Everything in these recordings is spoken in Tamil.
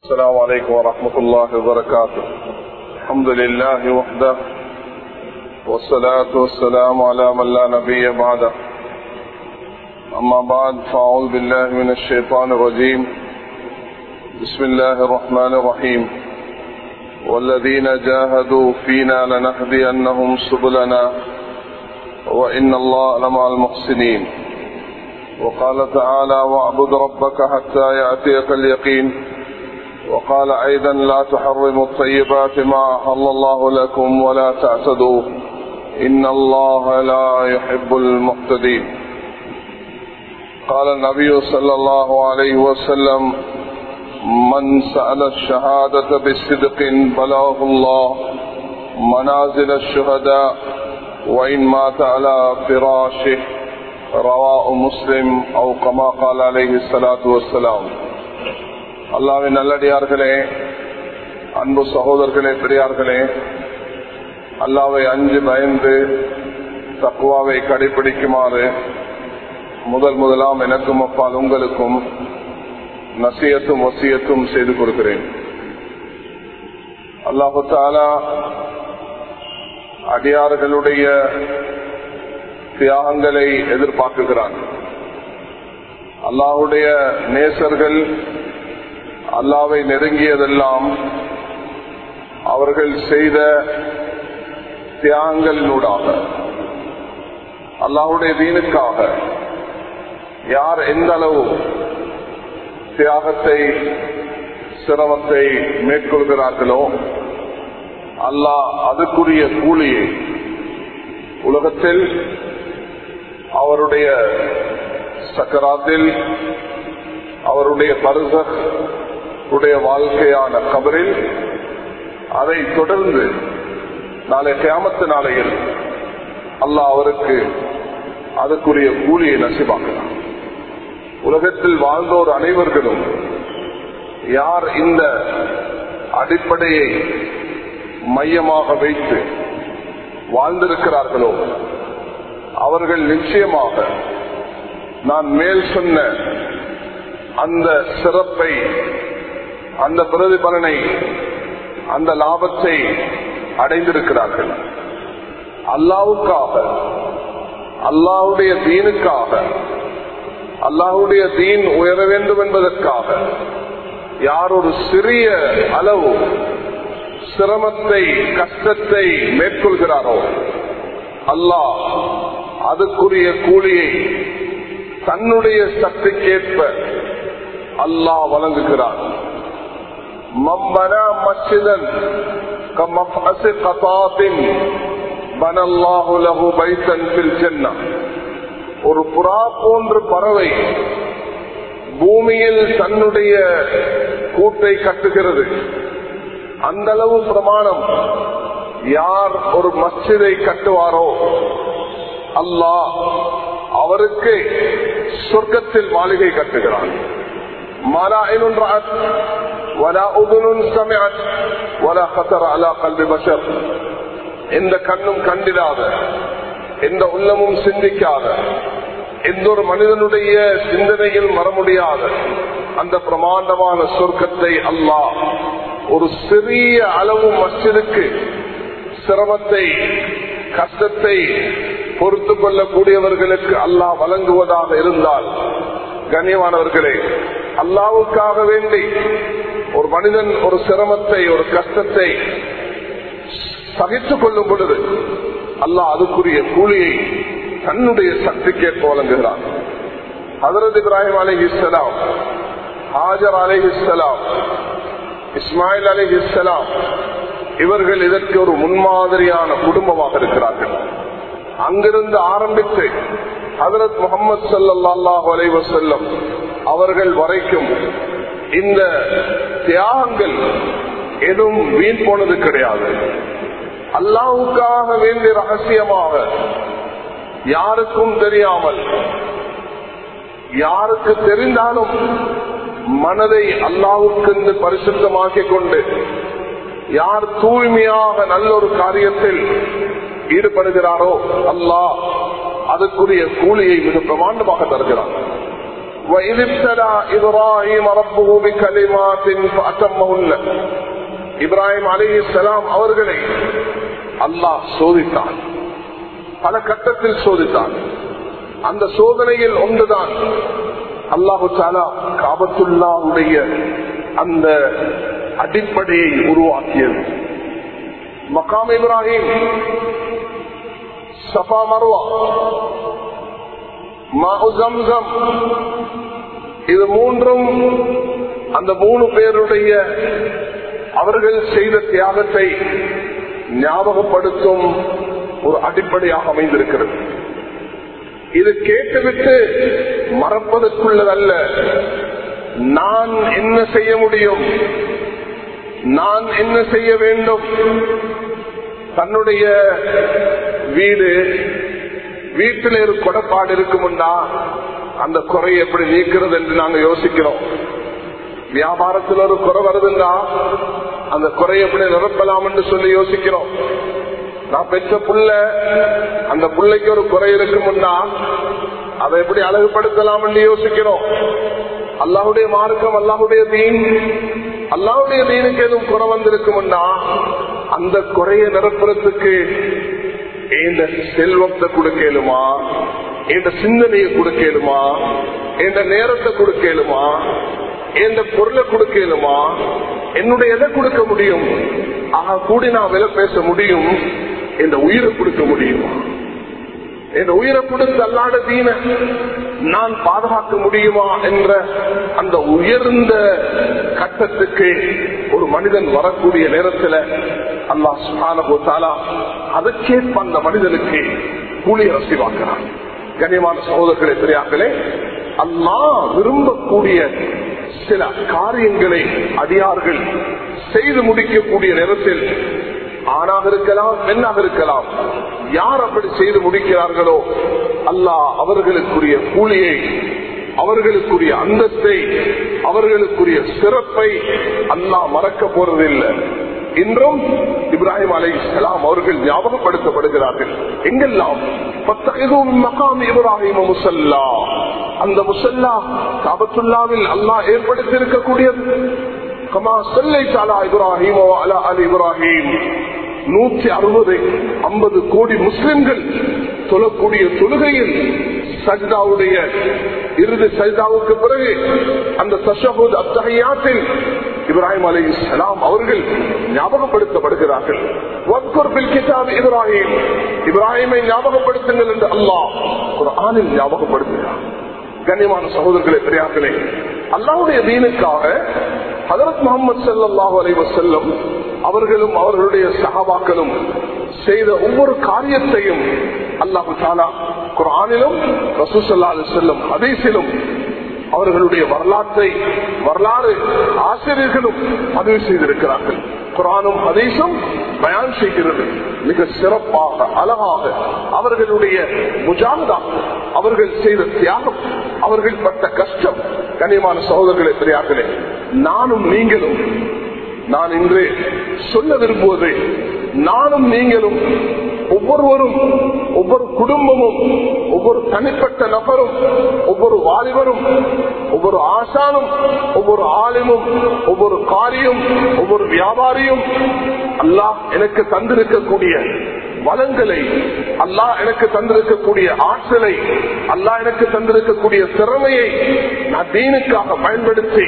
السلام عليكم ورحمة الله وبركاته الحمد لله وحده والصلاة والسلام على من لا نبي بعده أما بعد فأعوذ بالله من الشيطان الرجيم بسم الله الرحمن الرحيم والذين جاهدوا فينا لنهدينهم سبلنا وإن الله لمع المحسنين وقال تعالى واعبد ربك حتى يأتيك اليقين وقال أيضا لا تحرموا الطيبات ما أحل الله لكم ولا تعتدوا إن الله لا يحب المعتدين قال النبي صلى الله عليه وسلم من سأل الشهادة بصدق بلغه الله منازل الشهداء وإن مات على فراشه رواه مسلم أو كما قال عليه الصلاة والسلام அல்லாவின் நல்லடியார்களே அன்பு சகோதரர்களே பெரியார்களே அல்லாவை அஞ்சு பயந்து தக்குவாவை கடைபிடிக்குமாறு முதல் முதலாம் எனக்கும் அப்பால் உங்களுக்கும் நசியத்தும் வசியத்தும் செய்து கொடுக்கிறேன் அல்லாஹு தாலா அடியார்களுடைய தியாகங்களை எதிர்பார்க்குகிறான் அல்லாஹுடைய நேசர்கள் அல்லாவை நெருங்கியதெல்லாம் அவர்கள் செய்த தியாகங்களினூடாக அல்லாஹுடைய தீனுக்காக யார் எந்த அளவு தியாகத்தை சிரமத்தை மேற்கொள்கிறார்களோ அல்லாஹ் அதுக்குரிய கூலியை உலகத்தில் அவருடைய சக்கராத்தில் அவருடைய பருசக் உடைய வாழ்க்கையான கபரில் அதை தொடர்ந்து நாளை கிராமத்து நாளையில் அல்லாஹ் அவருக்கு அதுக்குரிய கூலியை நசிவாக்கலாம் உலகத்தில் வாழ்ந்தோர் அனைவர்களும் யார் இந்த அடிப்படையை மையமாக வைத்து வாழ்ந்திருக்கிறார்களோ அவர்கள் நிச்சயமாக நான் மேல் சொன்ன அந்த சிறப்பை அந்த பிரதிபலனை அந்த லாபத்தை அடைந்திருக்கிறார்கள் அல்லாவுக்காக அல்லாவுடைய தீனுக்காக அல்லாஹுடைய தீன் உயர வேண்டும் என்பதற்காக யார் ஒரு சிறிய அளவு சிரமத்தை கஷ்டத்தை மேற்கொள்கிறாரோ அல்லாஹ் அதுக்குரிய கூலியை தன்னுடைய சக்திக்கேற்ப அல்லாஹ் வழங்குகிறார் மம்மனா மஸ்ஜிதன் كمفأس قطاط بنى الله له بيتا في الجنة ஒரு புறா போன்ற பறவை பூமியில் தன்னுடைய கூட்டை கட்டுகிறது அந்த அளவு பிரமாணம் யார் ஒரு மஸ்ஜிதை கட்டுவாரோ அல்லாஹ் அவருக்கு சொர்க்கத்தில் மாளிகை கட்டுகிறான் எந்த கண்ணும் கண்டிடாத எந்த உள்ளமும் சிந்திக்காத எந்த ஒரு மனிதனுடைய சிந்தனையில் வர முடியாத அந்த பிரமாண்டமான சொர்க்கத்தை அல்லாஹ் ஒரு சிறிய அளவு மஸ்ஜிதுக்கு சிரமத்தை கஷ்டத்தை பொறுத்து கொள்ளக்கூடியவர்களுக்கு அல்லாஹ் வழங்குவதாக இருந்தால் கண்ணியமானவர்களே அல்லாவுக்காக வேண்டி ஒரு மனிதன் ஒரு சிரமத்தை ஒரு கஷ்டத்தை சகித்துக் கொள்ளும் பொழுது அல்லாஹ் அதுக்குரிய கூலியை தன்னுடைய சக்திக்கேற்ப வழங்குகிறான் ஹதரத் இப்ராஹிம் அலி இஸ்லாம் ஹாஜர் அலி இஸ்லாம் இஸ்மாயில் அலி இஸ்லாம் இவர்கள் இதற்கு ஒரு முன்மாதிரியான குடும்பமாக இருக்கிறார்கள் அங்கிருந்து ஆரம்பித்து ஹதரத் முகமது சல்லாஹ் அலைவசல்லம் அவர்கள் வரைக்கும் இந்த தியாகங்கள் எதுவும் வீண் போனது கிடையாது அல்லாவுக்காக வேண்டிய ரகசியமாக யாருக்கும் தெரியாமல் யாருக்கு தெரிந்தாலும் மனதை அல்லாவுக்கு பரிசுத்தமாக்கிக் கொண்டு யார் தூய்மையாக நல்ல ஒரு காரியத்தில் ஈடுபடுகிறாரோ அல்லாஹ் அதுக்குரிய கூலியை மிக பிரமாண்டமாக தருகிறார் وإذ ابتلى إبراهيم ربه بكلمات فأتمهن இப்ராஹிம் அலி இஸ்லாம் அவர்களை அல்லாஹ் சோதித்தான் பல கட்டத்தில் சோதித்தான் அந்த சோதனையில் ஒன்றுதான் அல்லாஹு சாலா காபத்துல்லாவுடைய அந்த அடிப்படையை உருவாக்கியது மகாம் இப்ராஹிம் சபா மருவா மாஹுசம்சம் இது மூன்றும் அந்த மூணு பேருடைய அவர்கள் செய்த தியாகத்தை ஞாபகப்படுத்தும் ஒரு அடிப்படையாக அமைந்திருக்கிறது இது கேட்டுவிட்டு மறப்பதற்குள்ளதல்ல நான் என்ன செய்ய முடியும் நான் என்ன செய்ய வேண்டும் தன்னுடைய வீடு வீட்டில் ஒரு கொடப்பாடு இருக்குமுன்னா அந்த குறை எப்படி நீக்கிறது என்று நாங்க யோசிக்கிறோம் வியாபாரத்தில் ஒரு குறை வருதுன்னா அந்த குறை எப்படி நிரப்பலாம் என்று சொல்லி யோசிக்கிறோம் நான் பெற்ற புள்ள அந்த பிள்ளைக்கு ஒரு குறை இருக்குமுன்னா அதை எப்படி அழகுபடுத்தலாம் என்று யோசிக்கிறோம் அல்லாஹுடைய மார்க்கம் அல்லாஹுடைய தீன் அல்லாஹுடைய தீனுக்கு எதுவும் குறை வந்திருக்குமுன்னா அந்த குறையை நிரப்புறதுக்கு இந்த செல்வத்தை கொடுக்கலுமா இந்த சிந்தனையை கொடுக்கலுமா இந்த நேரத்தை கொடுக்கலுமா இந்த பொருளை கொடுக்கலுமா என்னுடைய எதை கொடுக்க முடியும் ஆக கூடி நான் விலை பேச முடியும் இந்த உயிரை கொடுக்க முடியுமா என் உயிரை கொடுத்து அல்லாட தீன நான் பாதுகாக்க முடியுமா என்ற அந்த உயர்ந்த கட்டத்துக்கு ஒரு மனிதன் வரக்கூடிய நேரத்தில் அல்லா சுகானா அதுக்கேற்ப அந்த மனிதனுக்கு கூலி ரசிவாக்குறான் கனியமான சகோதரர்களே பெரியார்களே அல்லா விரும்பக்கூடிய சில காரியங்களை அடியார்கள் செய்து முடிக்கக்கூடிய நேரத்தில் ஆணாக இருக்கலாம் பெண்ணாக இருக்கலாம் யார் அப்படி செய்து முடிக்கிறார்களோ அல்லாஹ் அவர்களுக்குரிய கூலியை அவர்களுக்குரிய அந்தஸ்தை அவர்களுக்குரிய சிறப்பை அல்லாஹ் மறக்க போறதில்லை இன்றும் இப்ராஹிம் அலை இஸ்லாம் அவர்கள் ஞாபகப்படுத்தப்படுகிறார்கள் எங்கெல்லாம் மகாம் இப்ராஹிம் முசல்லா அந்த முசல்லா காபத்துல்லாவில் அல்லாஹ் ஏற்படுத்தி இருக்கக்கூடியது கமா சொல்லை சாலா இப்ராஹிம் அலா அல் இப்ராஹிம் நூற்றி அறுபது ஐம்பது கோடி முஸ்லிம்கள் தொழக்கூடிய தொழுகையில் சஜ்தாவுடைய இறுதி சஜ்தாவுக்கு பிறகு அந்த தஷபுத் அத்தகையாத்தில் இப்ராஹிம் அலி இஸ்லாம் அவர்கள் ஞாபகப்படுத்தப்படுகிறார்கள் இப்ராஹிம் இப்ராஹிமை ஞாபகப்படுத்துங்கள் என்று அல்லாஹ் ஒரு ஆணில் ஞாபகப்படுத்துகிறார் கண்ணியமான சகோதரர்களே பெரியார்களே அல்லாவுடைய தீனுக்காக ஹதரத் முகமது சல்லாஹூ அலைவசல்லம் அவர்களும் அவர்களுடைய சகாபாக்களும் செய்த ஒவ்வொரு காரியத்தையும் அல்லாஹு தாலா குரானிலும் ரசூசல்லா அலி செல்லும் அதேசிலும் அவர்களுடைய வரலாற்றை வரலாறு ஆசிரியர்களும் பதிவு செய்திருக்கிறார்கள் குரானும் ஹதீஸும் பயான் செய்கிறது மிக சிறப்பாக அழகாக அவர்களுடைய முஜாந்தா அவர்கள் செய்த தியாகம் அவர்கள் பட்ட கஷ்டம் கனியமான சகோதரர்களே பெரியார்களே நானும் நீங்களும் நான் இன்று சொல்ல விரும்புவது நானும் நீங்களும் ஒவ்வொருவரும் ஒவ்வொரு குடும்பமும் ஒவ்வொரு தனிப்பட்ட நபரும் ஒவ்வொரு வாலிபரும் ஒவ்வொரு ஆசானும் ஒவ்வொரு ஆலிமும் ஒவ்வொரு காரியும் ஒவ்வொரு வியாபாரியும் அல்லாஹ் எனக்கு தந்திருக்கக்கூடிய வளங்களை அல்லாஹ் எனக்கு தந்திருக்கக்கூடிய ஆற்றலை அல்லாஹ் எனக்கு தந்திருக்கக்கூடிய திறமையை நான் தீனுக்காக பயன்படுத்தி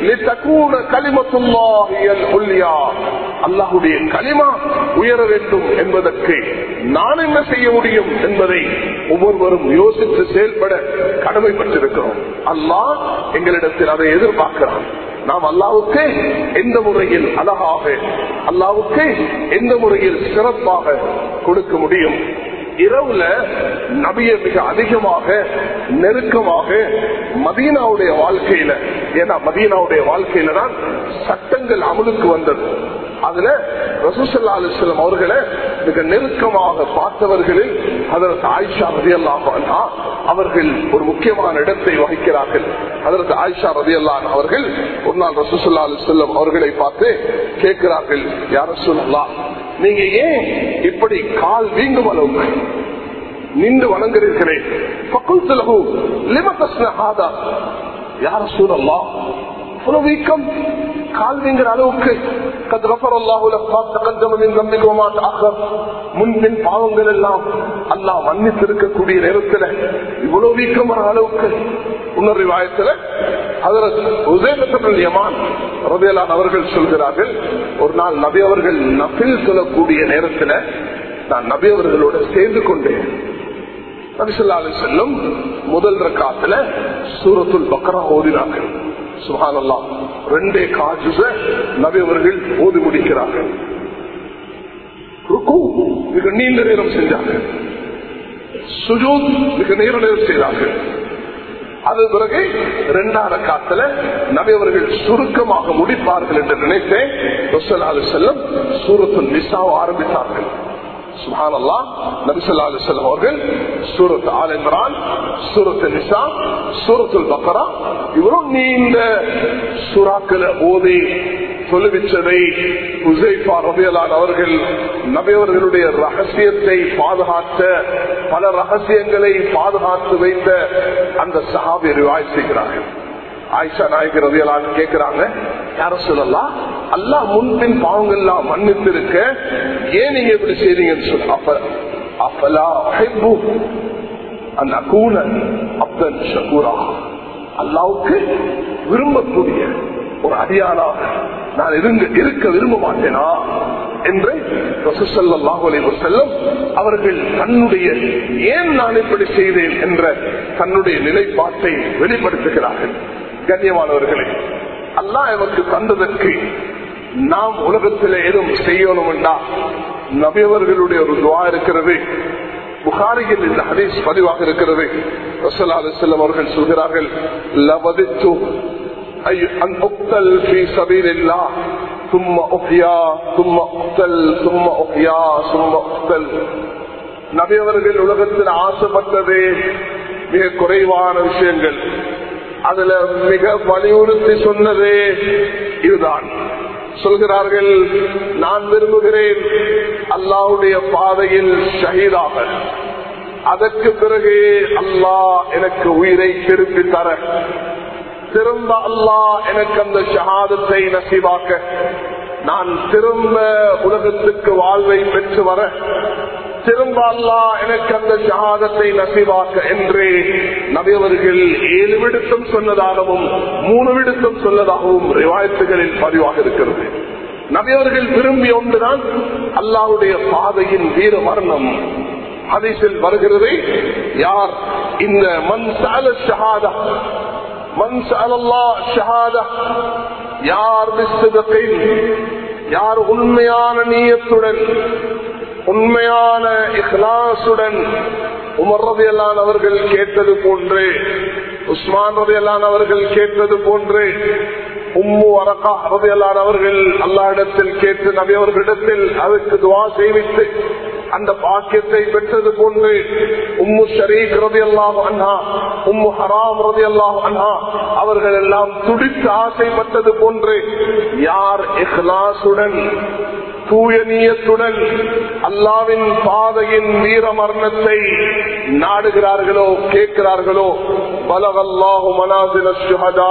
அல்லாஹுடைய களிமா உயர வேண்டும் என்பதற்கு நான் என்ன செய்ய முடியும் என்பதை ஒவ்வொருவரும் யோசித்து செயல்பட கடமைப்பட்டிருக்கிறோம் அல்லாஹ் எங்களிடத்தில் அதை எதிர்பார்க்கிறான் நாம் அல்லாவுக்கு எந்த முறையில் அழகாக அல்லாவுக்கு எந்த முறையில் சிறப்பாக கொடுக்க முடியும் இரவுல நபிய மிக அதிகமாக நெருக்கமாக மதீனாவுடைய வாழ்க்கையில ஏன்னா மதீனாவுடைய வாழ்க்கையில தான் சட்டங்கள் அமலுக்கு வந்தது அதுல ரசூசல்லா அலிஸ்லாம் அவர்களை மிக நெருக்கமாக பார்த்தவர்களில் அதற்கு ஆயிஷா ரதி அல்லாஹா அவர்கள் ஒரு முக்கியமான இடத்தை வகிக்கிறார்கள் அதற்கு ஆயிஷா ரதி அல்லான் அவர்கள் ஒரு நாள் ரசூசல்லா அலிஸ்லாம் அவர்களை பார்த்து கேட்கிறார்கள் யார சொல்லலாம் நீங்க ஏன் இப்படி கால் வீங்கும் அளவுக்கு நின்று வணங்குகிறீர்களே யார சூழல்லாம் இவ்வளவு வீக்கம் கால்விங்கிற அளவுக்கு முன்பின் பாவங்கள் எல்லாம் அல்லாஹ் மன்னித்திருக்கக்கூடிய நேரத்தில் இவ்வளவு வீக்கம் வர அளவுக்கு உணர்வு வாயத்தில் அவர்கள் சொல்கிறார்கள் ஒரு நாள் நபி அவர்கள் நபில் சொல்லக்கூடிய நேரத்தில் நான் நபி அவர்களோட சேர்ந்து கொண்டேன் நபிசல்லாலு செல்லும் முதல் ரக்காத்துல சூரத்துல் பக்ரா ஓதினார்கள் சுகானல்லா ரெண்டே காஜுச நபி அவர்கள் ஓதி முடிக்கிறார்கள் மிக நீண்ட நேரம் செஞ்சார்கள் சுஜூத் மிக நீண்ட நேரம் செய்தார்கள் அது பிறகு இரண்டாவது காத்துல நபி அவர்கள் சுருக்கமாக முடிப்பார்கள் என்று நினைத்தேன் செல்லம் சூரத்து நிசாவை ஆரம்பித்தார்கள் சுஹானல்லா நபிசல்லா அலிஸ்லாம் அவர்கள் சூரத் ஆல் இம்ரான் சூரத் நிசா சூரத்துல் பக்கரா இவரும் நீண்ட சுறாக்களை ஓதி சொல்லுவிச்சதை உசைஃபா ரபியலான் அவர்கள் நபியவர்களுடைய ரகசியத்தை பாதுகாத்த பல ரகசியங்களை பாதுகாத்து வைத்த அந்த சஹாபி ரிவாய் செய்கிறார்கள் ஆயிஷா நாயகர் ரவியலான் கேட்கிறாங்க யார சொல்லலாம் அல்லா முன்பின் பாவங்கள் எல்லாம் மன்னித்திருக்க ஏன் நீங்க இப்படி செய்றீங்கன்னு சொல்ல அப்ப அப்பலா அந்த அகூன அப்தன் ஷகூரா அல்லாவுக்கு விரும்பக்கூடிய ஒரு அடியானாக நான் இருங்க இருக்க விரும்ப மாட்டேனா என்று செல்லும் அவர்கள் தன்னுடைய ஏன் நான் இப்படி செய்தேன் என்ற தன்னுடைய நிலைப்பாட்டை வெளிப்படுத்துகிறார்கள் கண்ணியமானவர்களே அல்லா எமக்கு தந்ததற்கு நாம் உலகத்தில் ஏதும் செய்யணும்டா நபியவர்களுடைய ஒரு துவா இருக்கிறது புகாரியில் இந்த ஹதீஸ் பதிவாக இருக்கிறது ரசல்லா அலிஸ்லாம் அவர்கள் சொல்கிறார்கள் லவதித்து أن أقتل في سبيل الله ثم أحيا ثم أقتل ثم أحيا ثم أقتل நபி அவர்கள் உலகத்தில் ஆசைப்பட்டதே மிக குறைவான விஷயங்கள் அதுல மிக வலியுறுத்தி சொன்னதே இதுதான் சொல்கிறார்கள் நான் விரும்புகிறேன் அல்லாவுடைய பாதையில் ஷஹீதாக அதற்கு பிறகு அல்லாஹ் எனக்கு உயிரை திருப்பி தர திரும்ப அல்லாஹ் எனக்கு அந்த ஷஹாதத்தை நசிவாக்க நான் திரும்ப உலகத்துக்கு வாழ்வை பெற்று வர திரும்ப அல்லா எனக்கு அந்த ஷஹாதத்தை நசிவாக்க என்று நபியவர்கள் ஏழு விடுத்தம் சொன்னதாகவும் மூணு விடுத்தம் சொன்னதாகவும் ரிவாயத்துகளில் பதிவாக இருக்கிறது நபியவர்கள் விரும்பிய ஒன்றுதான் அல்லாவுடைய பாதையின் வீர மரணம் ஹதீஸில் வருகிறது யார் இந்த மண் சால ஷஹாதா மண் சாலல்லா ஷஹாதா யார் யார் உண்மையான நீயத்துடன் உண்மையான இஹ்லாசுடன் உமர் ரதியல்லான் அவர்கள் கேட்டது போன்று உஸ்மான் ரதியல்லான் அவர்கள் கேட்டது போன்று உம்மு அரகா ரதியல்லான் அவர்கள் அல்லாஹிடத்தில் கேட்டு நபி அவர்களிடத்தில் அதற்கு துவா செய்வித்து அந்த பாக்கியத்தை பெற்றது போன்று உம்மு ஷரீக் ரதி அல்லாஹ் அண்ணா உம்மு ஹராம் ரதி அல்லாஹ் அண்ணா அவர்கள் எல்லாம் துடித்து ஆசைப்பட்டது போன்று யார் இஹ்லாசுடன் தூய நீயத்துடன் அல்லாவின் பாதையின் வீர மரணத்தை நாடுகிறார்களோ கேட்கிறார்களோ பலவல்லாஹு மனாசில சுஹதா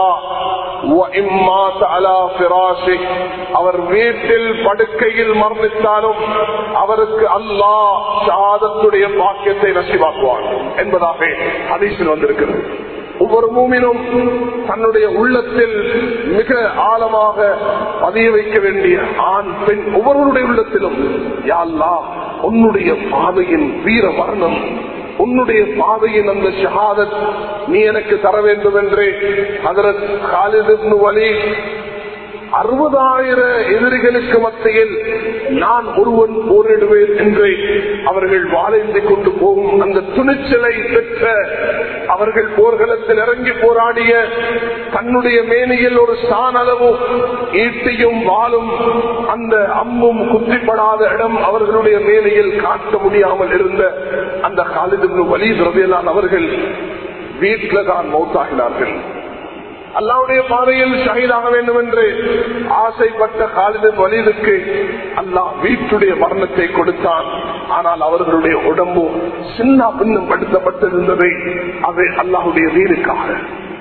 அவர் வீட்டில் படுக்கையில் மரணித்தாலும் அவருக்கு அல்லாஹ் சாதத்துடைய பாக்கியத்தை நசிவாக்குவார் என்பதாக அதிசல் வந்திருக்கிறது ஒவ்வொரு மூமினும் தன்னுடைய உள்ளத்தில் மிக ஆழமாக பதிய வைக்க வேண்டிய ஆண் பெண் ஒவ்வொருவருடைய உள்ளத்திலும் யாழ்லா உன்னுடைய பாதையின் வீர வர்ணம் உன்னுடைய பாதையின் அந்த ஷஹாதத் நீ எனக்கு தர வேண்டும் என்று அதற்கு காலிது வழி அறுபதாயிர எதிரிகளுக்கு மத்தியில் நான் ஒருவன் போரிடுவேன் என்று அவர்கள் வாழேந்தி கொண்டு போகும் அந்த துணிச்சலை பெற்ற அவர்கள் போர்க்களத்தில் இறங்கி போராடிய தன்னுடைய மேனியில் ஒரு சாணளவு ஈட்டியும் வாழும் அந்த அம்பும் குத்திப்படாத இடம் அவர்களுடைய மேனியில் காட்ட முடியாமல் இருந்த அந்த காலிது வலி திரவியலான் அவர்கள் வீட்டில் தான் மௌத்தாகினார்கள் அல்லாவுடைய பாதையில் ஷஹீதாக வேண்டும் என்று ஆசைப்பட்ட காலிதின் வலிதுக்கு அல்லாஹ் வீட்டுடைய மரணத்தை கொடுத்தான் ஆனால் அவர்களுடைய உடம்பு சின்ன பின்னம் படுத்தப்பட்டிருந்ததை அது அல்லாஹுடைய வீடுக்காக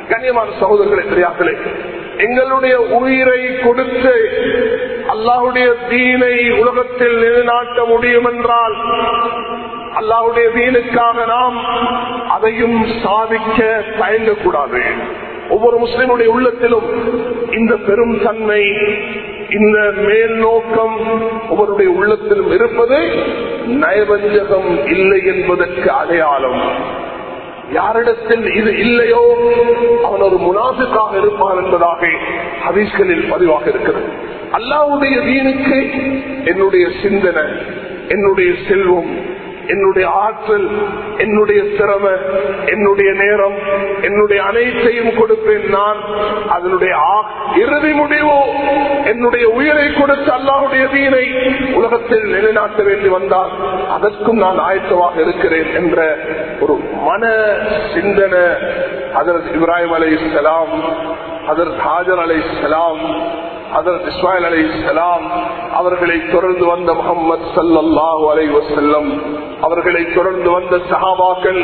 கண்ணியமான சகோதரர்களே பெரியார்களே எங்களுடைய உயிரை கொடுத்து அல்லாஹுடைய தீனை உலகத்தில் நிலைநாட்ட முடியும் என்றால் அல்லாஹுடைய தீனுக்காக நாம் அதையும் சாதிக்க தயங்கக்கூடாது ஒவ்வொரு முஸ்லிமுடைய உள்ளத்திலும் இந்த பெரும் தன்மை இந்த மேல் நோக்கம் ஒவ்வொருடைய உள்ளத்திலும் இருப்பது நயவஞ்சகம் இல்லை என்பதற்கு அடையாளம் யாரிடத்தில் இது இல்லையோ அவன் ஒரு முனாசுக்காக இருப்பான் என்பதாக ஹதீஸ்களில் பதிவாக இருக்கிறது அல்லாவுடைய வீணுக்கு என்னுடைய சிந்தனை என்னுடைய செல்வம் என்னுடைய ஆற்றல் என்னுடைய திறமை என்னுடைய நேரம் என்னுடைய அனைத்தையும் கொடுப்பேன் நான் அதனுடைய இறுதி முடிவோ என்னுடைய உயிரை கொடுத்து அல்லாஹுடைய வீணை உலகத்தில் நிலைநாட்ட வேண்டி வந்தால் அதற்கும் நான் ஆயத்தமாக இருக்கிறேன் என்ற ஒரு மன சிந்தனை அதற்கு இப்ராஹிம் அலை இஸ்லாம் அதற்கு ஹாஜர் அலை இஸ்லாம் அதற்கு இஸ்மாயில் அலை இஸ்லாம் அவர்களை தொடர்ந்து வந்த முகமது சல்லாஹூ அலை வசல்லம் அவர்களை தொடர்ந்து வந்த சஹாபாக்கள்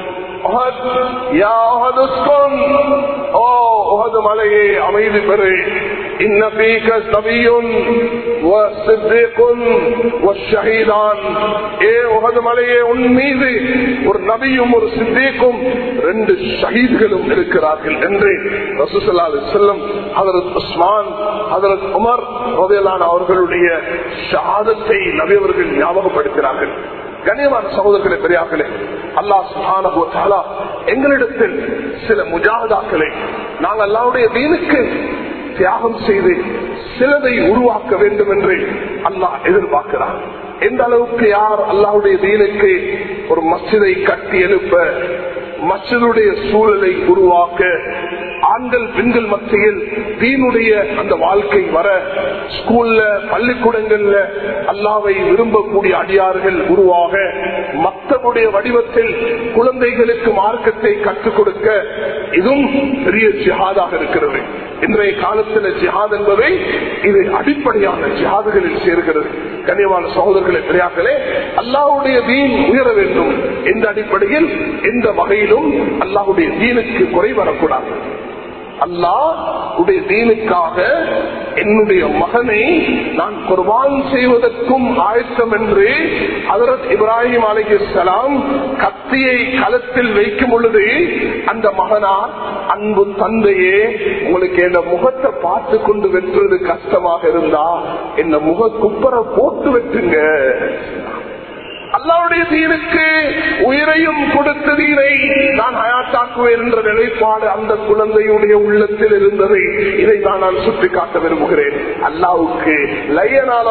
மலையே அமைதி பெறு மலையே உன் மீது ஒரு நபியும் ஒரு சித்தேக்கும் ரெண்டு ஷஹீத்களும் இருக்கிறார்கள் என்று ரசூசல்லா செல்லம் அதரத் உஸ்மான் அதரத் உமர் அவர்களுடைய ஷாதத்தை நபி அவர்கள் ஞாபகப்படுத்தினார்கள் கண்ணியமான சகோதரர்களே பெரியார்களே அல்லா சுஹானா எங்களிடத்தில் சில முஜாகதாக்களை நாங்கள் அல்லாவுடைய வீணுக்கு தியாகம் செய்து சிலதை உருவாக்க வேண்டும் என்று அல்லாஹ் எதிர்பார்க்கிறார் எந்த அளவுக்கு யார் அல்லாவுடைய தீனுக்கு ஒரு மசிதை கட்டி எழுப்ப மசிதுடைய சூழலை உருவாக்க ஆண்கள் பெண்கள் மத்தியில் தீனுடைய அந்த வாழ்க்கை வர ஸ்கூல்ல பள்ளிக்கூடங்கள்ல அல்லாவை விரும்பக்கூடிய அடியார்கள் உருவாக மக்தனுடைய வடிவத்தில் குழந்தைகளுக்கு மார்க்கத்தை கற்றுக் கொடுக்க இதுவும் பெரிய ஜிஹாதாக இருக்கிறது இன்றைய காலத்தில் ஜிஹாத் என்பதை இது அடிப்படையான ஜிஹாதுகளில் சேர்கிறது கனியமான சகோதரர்களை பெரியார்களே அல்லாவுடைய தீன் உயர வேண்டும் எந்த அடிப்படையில் எந்த வகையிலும் அல்லாவுடைய தீனுக்கு குறை வரக்கூடாது அல்லாஹ் உடைய தீனுக்காக என்னுடைய மகனை நான் குர்பான் செய்வதற்கும் ஆயத்தம் என்று அதரத் இப்ராஹிம் அலிகலாம் கத்தியை களத்தில் வைக்கும் பொழுது அந்த மகனார் அன்பு தந்தையே உங்களுக்கு என்ன முகத்தை பார்த்து கொண்டு வெற்றுவது கஷ்டமாக இருந்தா என்ன முக குப்பரை போட்டு வெட்டுங்க அல்லாவுடைய தீனுக்கு உயிரையும் கொடுத்த தீனை நான் ஹயாத்தாக்குவேன் என்ற நிலைப்பாடு அந்த குழந்தையுடைய உள்ளத்தில் இருந்ததை இதை தான் நான் சுட்டி காட்ட விரும்புகிறேன் அல்லாவுக்கு லையனால்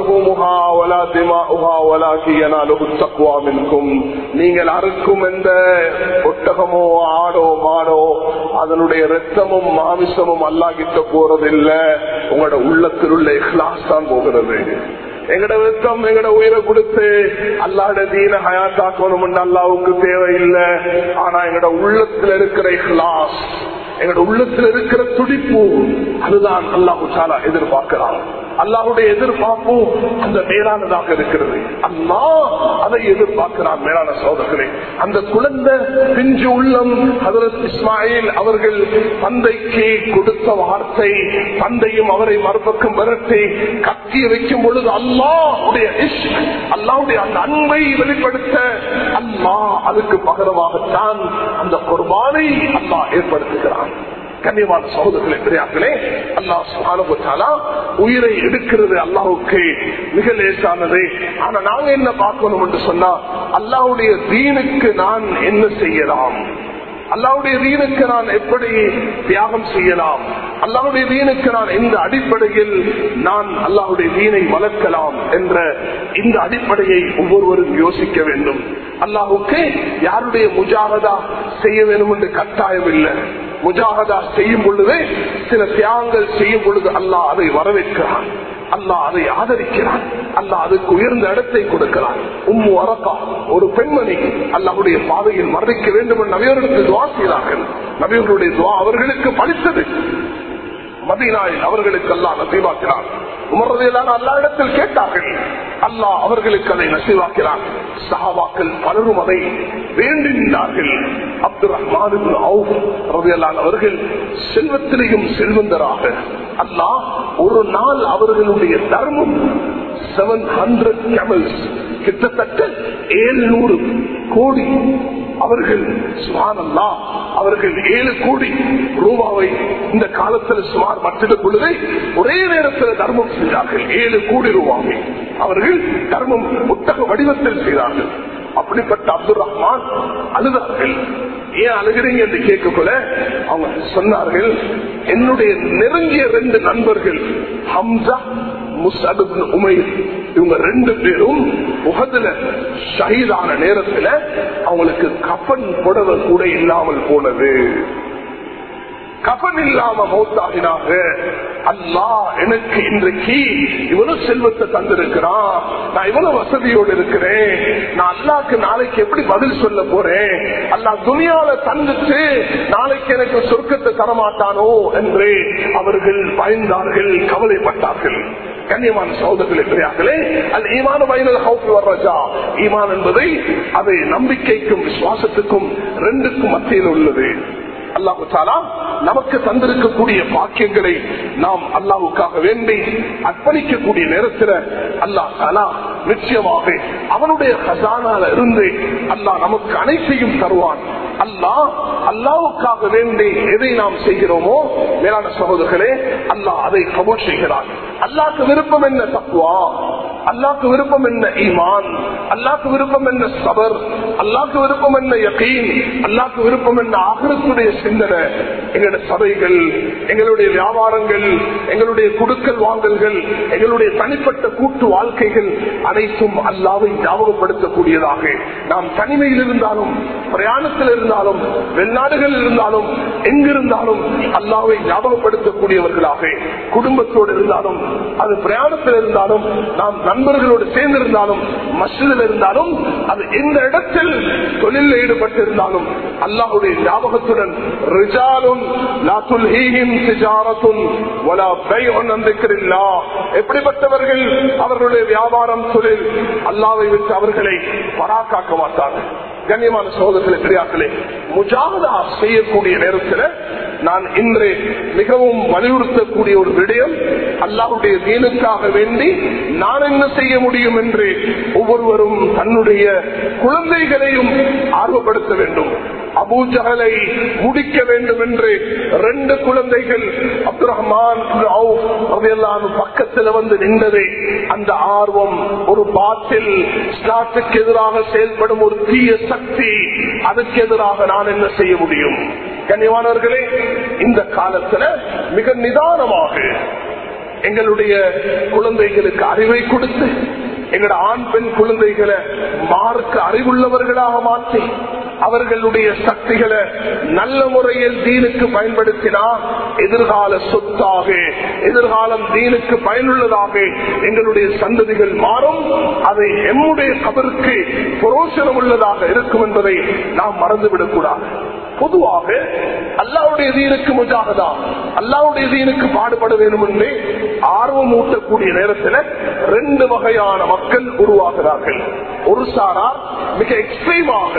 அல்லாஹுக்கும் நீங்கள் அறுக்கும் எந்த ஒட்டகமோ ஆடோ மாடோ அதனுடைய ரத்தமும் மாமிசமும் அல்லாகிட்ட போறதில்லை உங்களோட உள்ளத்தில் உள்ள இஹ்லாஸ் தான் போகிறது எங்கட வெத்தம் எங்கட உயிரை கொடுத்து அல்லாட தீன ஹயாத்தாக்கணும் அல்லாவுக்கு தேவையில்லை ஆனா எங்கட உள்ளத்துல இருக்கிற இஹ்லாஸ் எங்கட உள்ளத்துல இருக்கிற துடிப்பு அதுதான் அல்லாஹு சாலா எதிர்பார்க்கிறான் அல்லாஹுடைய எதிர்பார்ப்பு அந்த மேலானதாக இருக்கிறது அல்லா அதை எதிர்பார்க்கிறான் மேலான சோதர்களே அந்த குழந்தை பிஞ்சு உள்ளம் ஹதரத் இஸ்மாயில் அவர்கள் தந்தைக்கு கொடுத்த வார்த்தை தந்தையும் அவரை மறுபக்கம் விரட்டி கத்திய வைக்கும் பொழுது அல்லாவுடைய அல்லாவுடைய அந்த அன்பை வெளிப்படுத்த அல்லா அதுக்கு பகரமாகத்தான் அந்த குர்பானை அல்லா ஏற்படுத்துகிறான் கண்ணியமான சகோதரர்களே பெரியார்களே அல்லாஹ் சுகானுபத்தாலா உயிரை எடுக்கிறது அல்லாவுக்கு மிக லேசானது ஆனா நாங்க என்ன பார்க்கணும் என்று சொன்னா அல்லாவுடைய தீனுக்கு நான் என்ன செய்யலாம் அல்லாவுடைய வீணுக்கு நான் எப்படி தியாகம் செய்யலாம் அல்லாவுடைய வீணுக்கு நான் எந்த அடிப்படையில் நான் அல்லாவுடைய வீணை வளர்க்கலாம் என்ற இந்த அடிப்படையை ஒவ்வொருவரும் யோசிக்க வேண்டும் அல்லாஹுக்கு யாருடைய முஜாகதா செய்ய வேண்டும் என்று கட்டாயம் இல்லை முஜாகதா செய்யும் பொழுது சில தியாகங்கள் செய்யும் பொழுது அல்லாஹ் அதை வரவேற்கிறான் அல்லாஹ் அதை ஆதரிக்கிறான் அல்லாஹ் அதுக்கு உயர்ந்த இடத்தை கொடுக்கிறான் உம்மு அரக்கா ஒரு பெண்மணி அல்லாஹுடைய பாதையில் மரணிக்க வேண்டும் என்று நபியவர்களுக்கு துவா செய்தார்கள் நபியவர்களுடைய துவா அவர்களுக்கு பலித்தது மதீனாயில் அவர்களுக்கு அல்லாஹ் நசீவாக்கிறான் உமர்றதையெல்லாம் அல்லா இடத்தில் கேட்டார்கள் அல்லாஹ் அவர்களுக்கு அதை நசீவாக்கிறான் சஹாபாக்கள் பலரும் அதை வேண்டி நின்றார்கள் அப்துல் ரஹ்மான் அவர்கள் செல்வத்திலையும் செல்வந்தராக அல்லாஹ் ஒரு நாள் அவர்களுடைய தர்மம் செவன் ஹண்ட்ரட் கெமல்ஸ் கிட்டத்தட்ட ஏழுநூறு கோடி அவர்கள் சுமாரல்லா அவர்கள் ஏழு கோடி ரூபாவை இந்த காலத்தில் சுமார் மற்ற பொழுது ஒரே நேரத்தில் தர்மம் செய்தார்கள் ஏழு கோடி ரூபாவை அவர்கள் தர்மம் புத்தக வடிவத்தில் செய்தார்கள் அப்படிப்பட்ட அப்துல் ரஹ்மான் அழுதார்கள் ஏன் அழுகிறீங்க என்று கேட்கக்குள்ள அவங்க சொன்னார்கள் என்னுடைய நெருங்கிய ரெண்டு நண்பர்கள் ஹம்சா முஸ்அப் உமைர் இவங்க ரெண்டு பேரும் உகதுல ஷஹீதான நேரத்துல அவங்களுக்கு கஃன் புடவை கூட இல்லாமல் போனது கபன் இல்லாம மௌத்தாகினாங்க அல்லா எனக்கு இன்றைக்கு இவ்வளவு செல்வத்தை தந்திருக்கிறான் நான் இவ்வளவு வசதியோடு இருக்கிறேன் நான் அல்லாக்கு நாளைக்கு எப்படி பதில் சொல்ல போறேன் அல்லா துணியால தந்துட்டு நாளைக்கு எனக்கு சொர்க்கத்தை தரமாட்டானோ என்று அவர்கள் பயந்தார்கள் கவலைப்பட்டார்கள் கண்ணியமான சகோதரர்களே பெரியார்களே அது ஈமான வயதில் ஹவுக்கு வர்றஜா ஈமான் என்பதை அது நம்பிக்கைக்கும் விசுவாசத்துக்கும் ரெண்டுக்கும் மத்தியில் உள்ளது அல்லாஹு தாலா நமக்கு தந்திருக்கக்கூடிய பாக்கியங்களை நாம் அல்லாவுக்காக வேண்டி அர்ப்பணிக்கக்கூடிய நேரத்தில் அல்லாஹ் தாலா நிச்சயமாக அவனுடைய ஹசானால இருந்து அல்லாஹ் நமக்கு அனைத்தையும் தருவான் அல்லாஹ் அல்லாவுக்காக வேண்டி எதை நாம் செய்கிறோமோ மேலான சகோதரர்களே அல்லாஹ் அதை கபூல் செய்கிறான் அல்லாக்கு விருப்பம் என்ன தக்குவா அல்லாக்கு விருப்பம் என்ன ஈமான் அல்லாக்கு விருப்பம் என்ன சபர் அல்லாக்கு விருப்பம் என்ன யகீன் அல்லாக்கு விருப்பம் என்ன ஆகரத்துடைய சிந்தனை எங்களுடைய சபைகள் எங்களுடைய வியாபாரங்கள் எங்களுடைய குடுக்கல் வாங்கல்கள் எங்களுடைய தனிப்பட்ட கூட்டு வாழ்க்கைகள் அனைத்தும் அல்லாவை ஞாபகப்படுத்தக்கூடியதாக நாம் தனிமையில் இருந்தாலும் பிரயாணத்தில் இருந்தாலும் வெளிநாடுகள் இருந்தாலும் எங்கிருந்தாலும் அல்லாவை ஞாபகப்படுத்தக்கூடியவர்களாக குடும்பத்தோடு இருந்தாலும் அது பிரயாணத்தில் இருந்தாலும் நாம் நண்பர்களோடு சேர்ந்திருந்தாலும் மசிதில் இருந்தாலும் அது எந்த இடத்தில் தொழிலில் ஈடுபட்டிருந்தாலும் அல்லாஹுடைய ஞாபகத்துடன் ரிஜாலும் எப்படிப்பட்டவர்கள் அவர்களுடைய வியாபாரம் தொழில் அல்லாவை விட்டு அவர்களை பராக்காக்க மாட்டார்கள் கண்ணியமான சோதர்களே பெரியாக்களே முஜாகதா செய்யக்கூடிய நேரத்தில் நான் இன்று மிகவும் வலியுறுத்தக்கூடிய ஒரு விடயம் அல்லாவுடைய தீனுக்காக வேண்டி நான் என்ன செய்ய முடியும் என்று ஒவ்வொருவரும் தன்னுடைய குழந்தைகளையும் ஆர்வப்படுத்த வேண்டும் அபூஜகலை முடிக்க வேண்டும் என்று ரெண்டு குழந்தைகள் அப்துல் ரஹ்மான் பக்கத்தில் வந்து நின்றதே அந்த ஆர்வம் ஒரு பாட்டில் ஸ்டாட்டுக்கு எதிராக செயல்படும் ஒரு தீய சக்தி அதுக்கு எதிராக நான் என்ன செய்ய முடியும் கனிவானவர்களே இந்த காலத்துல மிக நிதானமாக எங்களுடைய குழந்தைகளுக்கு அறிவை கொடுத்து எங்களோட ஆண் பெண் குழந்தைகளை மார்க்க அறிவுள்ளவர்களாக மாற்றி அவர்களுடைய சக்திகளை நல்ல முறையில் தீனுக்கு பயன்படுத்தினா எதிர்கால சொத்தாக எதிர்காலம் தீனுக்கு பயனுள்ளதாக எங்களுடைய சந்ததிகள் மாறும் அதை எம்முடைய கபருக்கு புரோசனம் உள்ளதாக இருக்கும் என்பதை நாம் மறந்துவிடக் கூடாது பொதுவாக அல்லாவுடைய தீனுக்கு முஜாகதா அல்லாவுடைய தீனுக்கு பாடுபட வேண்டும் என்று ஆர்வம் ஊட்டக்கூடிய நேரத்தில் ரெண்டு வகையான மக்கள் உருவாகிறார்கள் ஒரு சாரார் மிக எக்ஸ்ட்ரீமாக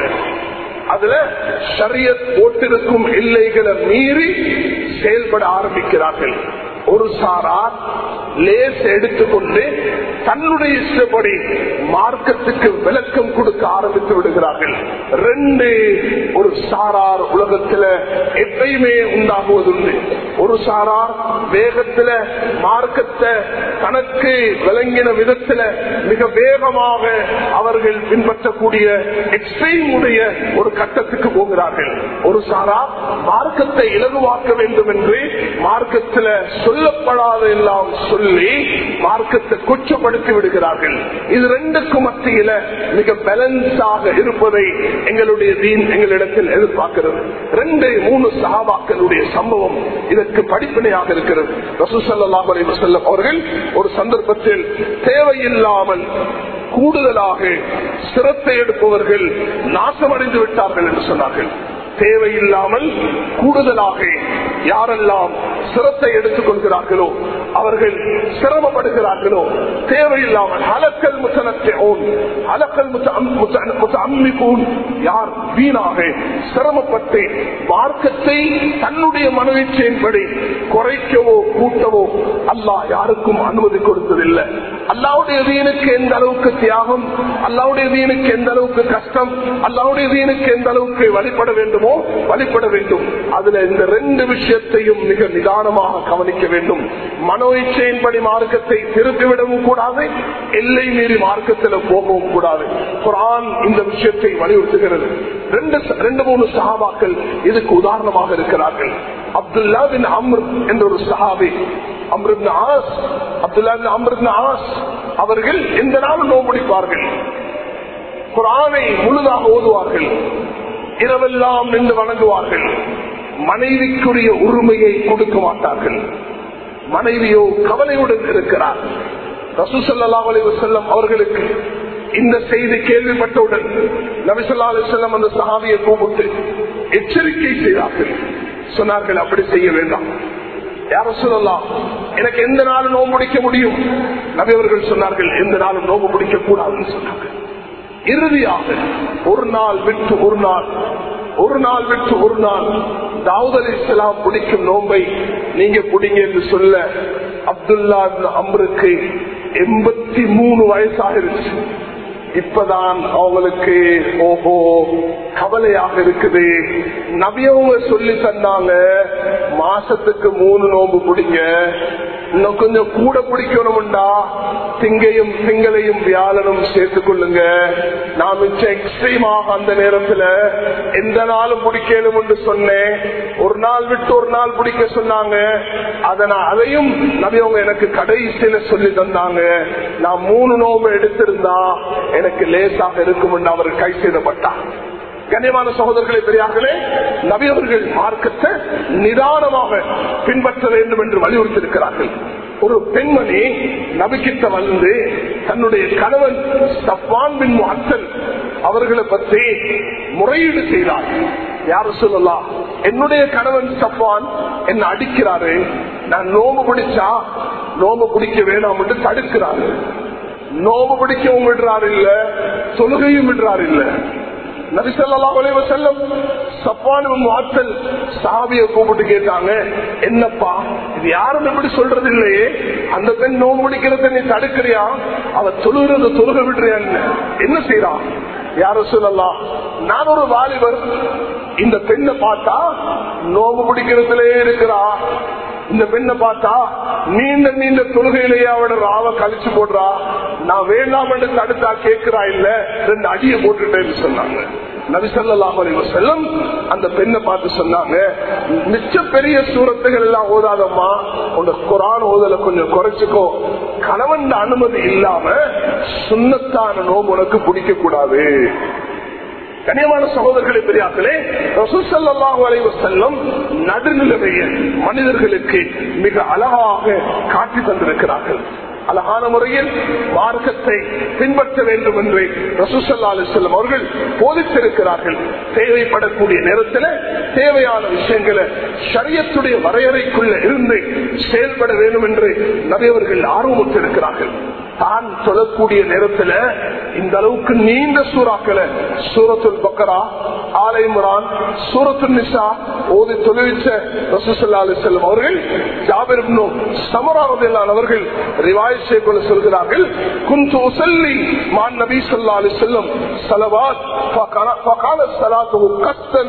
அதுல சரியத் போட்டிருக்கும் எல்லைகளை மீறி செயல்பட ஆரம்பிக்கிறார்கள் ஒரு சாரார் லேஸ் எடுத்துக்கொண்டு தன்னுடைய இஷ்டப்படி மார்க்கத்துக்கு விளக்கம் கொடுக்க ஆரம்பித்து விடுகிறார்கள் ரெண்டு ஒரு சாரார் உலகத்துல எப்பயுமே உண்டாகுவதுண்டு ஒரு சாரார் வேகத்துல மார்க்கத்தை தனக்கு விளங்கின விதத்துல மிக வேகமாக அவர்கள் பின்பற்றக்கூடிய எக்ஸ்ட்ரீம் உடைய ஒரு கட்டத்துக்கு போகிறார்கள் ஒரு சாரார் மார்க்கத்தை இலகுவாக்க வேண்டும் என்று மார்க்கத்துல சொல்லப்படாத எல்லாம் சொல்லி மார்க்கத்தை கொச்சப்படுத்தி விடுகிறார்கள் இது ரெண்டுக்கும் மத்தியில மிக பேலன்ஸாக இருப்பதை எங்களுடைய தீன் எங்களிடத்தில் எதிர்பார்க்கிறது ரெண்டு மூணு சகாபாக்களுடைய சம்பவம் இதற்கு படிப்பினையாக இருக்கிறது ரசூசல்லாஹ் செல்லம் அவர்கள் ஒரு சந்தர்ப்பத்தில் தேவையில்லாமல் கூடுதலாக சிரத்தை எடுப்பவர்கள் நாசமடைந்து விட்டார்கள் என்று சொன்னார்கள் தேவையில்லாமல் கூடுதலாக யாரெல்லாம் சிரத்தை எடுத்துக் கொள்கிறார்களோ அவர்கள் சிரமப்படுகிறார்களோ தேவையில்லாமல் அலக்கல் முத்தனத்தோன் அலக்கல் முத்தம்மிகூன் யார் வீணாக சிரமப்பட்டு மார்க்கத்தை தன்னுடைய மனவீச்சையின்படி குறைக்கவோ கூட்டவோ அல்லாஹ் யாருக்கும் அனுமதி கொடுத்ததில்லை அல்லாவுடைய வீணுக்கு எந்த அளவுக்கு தியாகம் அல்லாவுடைய வீணுக்கு எந்த அளவுக்கு கஷ்டம் அல்லாவுடைய வீணுக்கு எந்த அளவுக்கு வழிபட வேண்டுமோ வழிபட வேண்டும் அதுல இந்த ரெண்டு விஷயத்தையும் மிக நிதானமாக கவனிக்க வேண்டும் மனோ இச்சையின்படி மார்க்கத்தை திருப்பிவிடவும் கூடாது எல்லை மீறி மார்க்கத்தில் போகவும் கூடாது குரான் இந்த விஷயத்தை வலியுறுத்துகிறது ரெண்டு ரெண்டு மூணு சஹாபாக்கள் இதுக்கு உதாரணமாக இருக்கிறார்கள் அப்துல்லா பின் அம்ர் என்ற ஒரு சஹாபி அம்ருத் ஆஸ் அப்துல்லா பின் அம்ருத் ஆஸ் அவர்கள் எந்த நாளும் நோம்பிடிப்பார்கள் குரானை முழுதாக ஓதுவார்கள் இரவெல்லாம் நின்று வணங்குவார்கள் மனைவிக்குரிய உரிமையை கொடுக்க மாட்டார்கள் மனைவியோ கவலையுடன் இருக்கிறார் ரசூசல்லா செல்லம் அவர்களுக்கு இந்த செய்தி கேள்விப்பட்டவுடன் நபிசல்லா அலிசல்லம் அந்த சஹாபியை கூப்பிட்டு எச்சரிக்கை செய்தார்கள் சொன்னார்கள் அப்படி செய்ய வேண்டாம் யார சொல்லலாம் எனக்கு எந்த நாளும் நோம்பு பிடிக்க முடியும் நபி அவர்கள் சொன்னார்கள் எந்த நாளும் நோம்பு பிடிக்க கூடாதுன்னு சொன்னாங்க இறுதியாக ஒரு நாள் விட்டு ஒரு நாள் ஒரு நாள் விட்டு ஒரு நாள் தாவூத் அலி இஸ்லாம் பிடிக்கும் நோம்பை நீங்க பிடிங்க என்று சொல்ல அப்துல்லா அம்ருக்கு எண்பத்தி மூணு வயசாகிருச்சு இப்பதான் அவங்களுக்கு ஓஹோ கவலையாக இருக்குது நபியவங்க சொல்லி தந்தாங்க மாசத்துக்கு மூணு நோம்பு பிடிங்க இன்னும் கொஞ்சம் கூட பிடிக்கணும்டா திங்கையும் திங்களையும் வியாழனும் சேர்த்துக் கொள்ளுங்க நான் மிச்சம் எக்ஸ்ட்ரீமாக அந்த நேரத்துல எந்த நாளும் பிடிக்கணும் என்று சொன்னேன் ஒரு நாள் விட்டு ஒரு நாள் பிடிக்க சொன்னாங்க அதனால் அதையும் நபியவங்க எனக்கு கடைசியில சொல்லி தந்தாங்க நான் மூணு நோம்பு எடுத்திருந்தா எனக்கு லேசாக இருக்கும் என்று அவர் கை செய்தப்பட்டார் கண்ணியமான சகோதரர்களை பெரியார்களே நபியவர்கள் மார்க்கத்தை நிதானமாக பின்பற்ற வேண்டும் என்று வலியுறுத்தியிருக்கிறார்கள் ஒரு பெண்மணி நபிக்கிட்ட வந்து தன்னுடைய கணவன் சப்பான் பின் அத்தன் அவர்களை பற்றி முறையீடு செய்தார் யாரு சொல்லலாம் என்னுடைய கணவன் சப்பான் என்ன அடிக்கிறாரு நான் நோம்பு பிடிச்சா நோம்பு பிடிக்க வேணாம் என்று தடுக்கிறாரு நோம்பு பிடிக்கவும் விடுறாரு இல்ல தொழுகையும் விடுறாரு இல்ல நபிசல்லா செல்லம் சப்பானும் வாத்தல் சாவிய கூப்பிட்டு கேட்டாங்க என்னப்பா இது யாரும் எப்படி சொல்றது இல்லையே அந்த பெண் நோம்பு பிடிக்கிறத நீ தடுக்கிறியா அவ தொழுகிறது தொழுக விடுறியா என்ன செய்யறான் யாரும் சொல்லலாம் நான் ஒரு வாலிபர் இந்த பெண்ணை பார்த்தா நோம்பு பிடிக்கிறதுலே இருக்கிறா இந்த பெண்ணை பார்த்தா நீண்ட நீண்ட தொழுகையிலேயே அவட ராவ கழிச்சு போடுறா நான் வேண்டாம் என்று தடுத்தா கேட்கிறா இல்ல ரெண்டு அடியை போட்டுட்டேன்னு சொன்னாங்க நபிசல்லாம் செல்லம் அந்த பெண்ணை பார்த்து சொன்னாங்க மிச்ச பெரிய சூரத்துகள் எல்லாம் ஓதாதம்மா உங்க குரான் ஓதல கொஞ்சம் குறைச்சுக்கோ கணவன் அனுமதி இல்லாம சுண்ணத்தான நோம்பு உனக்கு பிடிக்க கூடாது கனியமான சகோதரர்களை பெரியார்களே ரசூசல்லாஹு அலைவ செல்லம் நடுநிலைமையை மனிதர்களுக்கு மிக அழகாக காட்டி தந்திருக்கிறார்கள் அழகான முறையில் மார்க்கத்தை பின்பற்ற வேண்டும் என்று ரசூசல்லா அலிசல்லம் அவர்கள் போதித்திருக்கிறார்கள் தேவைப்படக்கூடிய நேரத்தில் தேவையான விஷயங்களை சரியத்துடைய வரையறைக்குள்ள இருந்து செயல்பட வேண்டும் என்று நபியவர்கள் ஆர்வமுற்றிருக்கிறார்கள் தான் சொல்லக்கூடிய நேரத்தில் இந்த அளவுக்கு நீண்ட சூறாக்களை சூரத்துல் பக்கரா ஆலை முரான் சூரத்துல் நிசா ஓதி தொழிற்ச ரசூசல்லா அலிசல்லம் அவர்கள் ஜாபிர் சமராவதில்லான் அவர்கள் ரிவாய் செய்ய சொல்கிறார்கள் குந்து உசல்லி மான் நபி சொல்லா அலி செல்லம் சலவாத் فقال الصلاه قصدا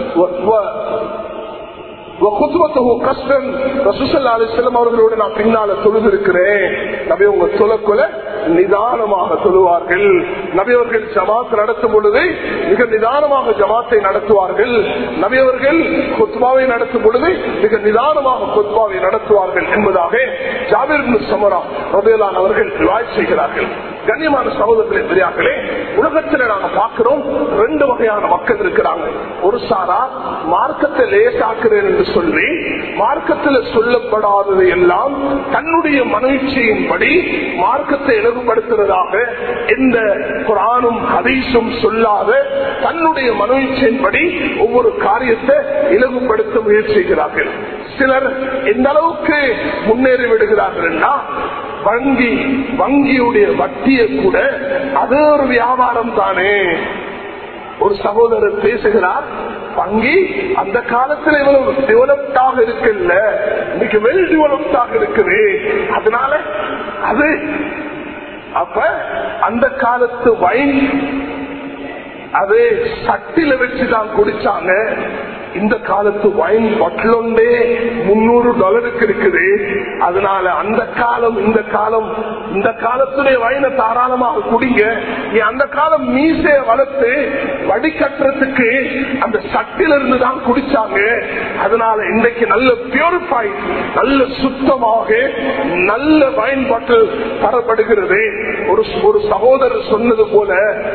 அவர்களோடு நான் பின்னால தொழுது இருக்கிறேன் நபி உங்க தொழக்குல நிதானமாக தொழுவார்கள் நபி அவர்கள் ஜமாத் நடத்தும் பொழுது மிக நிதானமாக ஜமாத்தை நடத்துவார்கள் நபி அவர்கள் கொத்பாவை நடத்தும் பொழுது மிக நிதானமாக கொத்பாவை நடத்துவார்கள் என்பதாக ஜாபிர் சமரா ரபேலான் அவர்கள் ரிவாய் செய்கிறார்கள் கண்ணியமான சகோதரர்களே பெரியார்களே உலகத்தில் நாங்க பார்க்கிறோம் ரெண்டு வகையான மக்கள் இருக்கிறாங்க ஒரு சாரா மார்க்கத்தை லேசாக்குறேன் என்று சொல்லி மார்க்கத்தில் சொல்லப்படாதது எல்லாம் தன்னுடைய மகிழ்ச்சியின்படி மார்க்கத்தை இலகுபடுத்துறதாக எந்த குரானும் ஹதீஸும் சொல்லாத தன்னுடைய மகிழ்ச்சியின்படி ஒவ்வொரு காரியத்தை இலகுபடுத்த முயற்சிக்கிறார்கள் சிலர் எந்த அளவுக்கு முன்னேறி விடுகிறார்கள்னா வங்கி வங்கியுடைய வட்டியை கூட அது ஒரு வியாபாரம் தானே ஒரு சகோதரர் பேசுகிறார் வங்கி அந்த காலத்துல இவ்வளவு டெவலப்டாக இருக்குல்ல இன்னைக்கு வெல் டெவலப்டாக இருக்குது அதனால அது அப்ப அந்த காலத்து வைன் அது சட்டில வச்சுதான் குடிச்சாங்க இந்த காலத்து வைன் பட்டிலொண்டே முன்னூறு டாலருக்கு இருக்குது அதனால அந்த காலம் இந்த காலம் இந்த காலத்துடைய வைனை தாராளமாக குடிங்க நீ அந்த காலம் மீசைய வளர்த்து வடிகட்டுறதுக்கு அந்த சட்டில இருந்து தான் குடிச்சாங்க அதனால இன்றைக்கு நல்ல பியூரிஃபை நல்ல சுத்தமாக நல்ல வைன் பாட்டில் தரப்படுகிறது ஒரு ஒரு சகோதரர் சொன்னது போல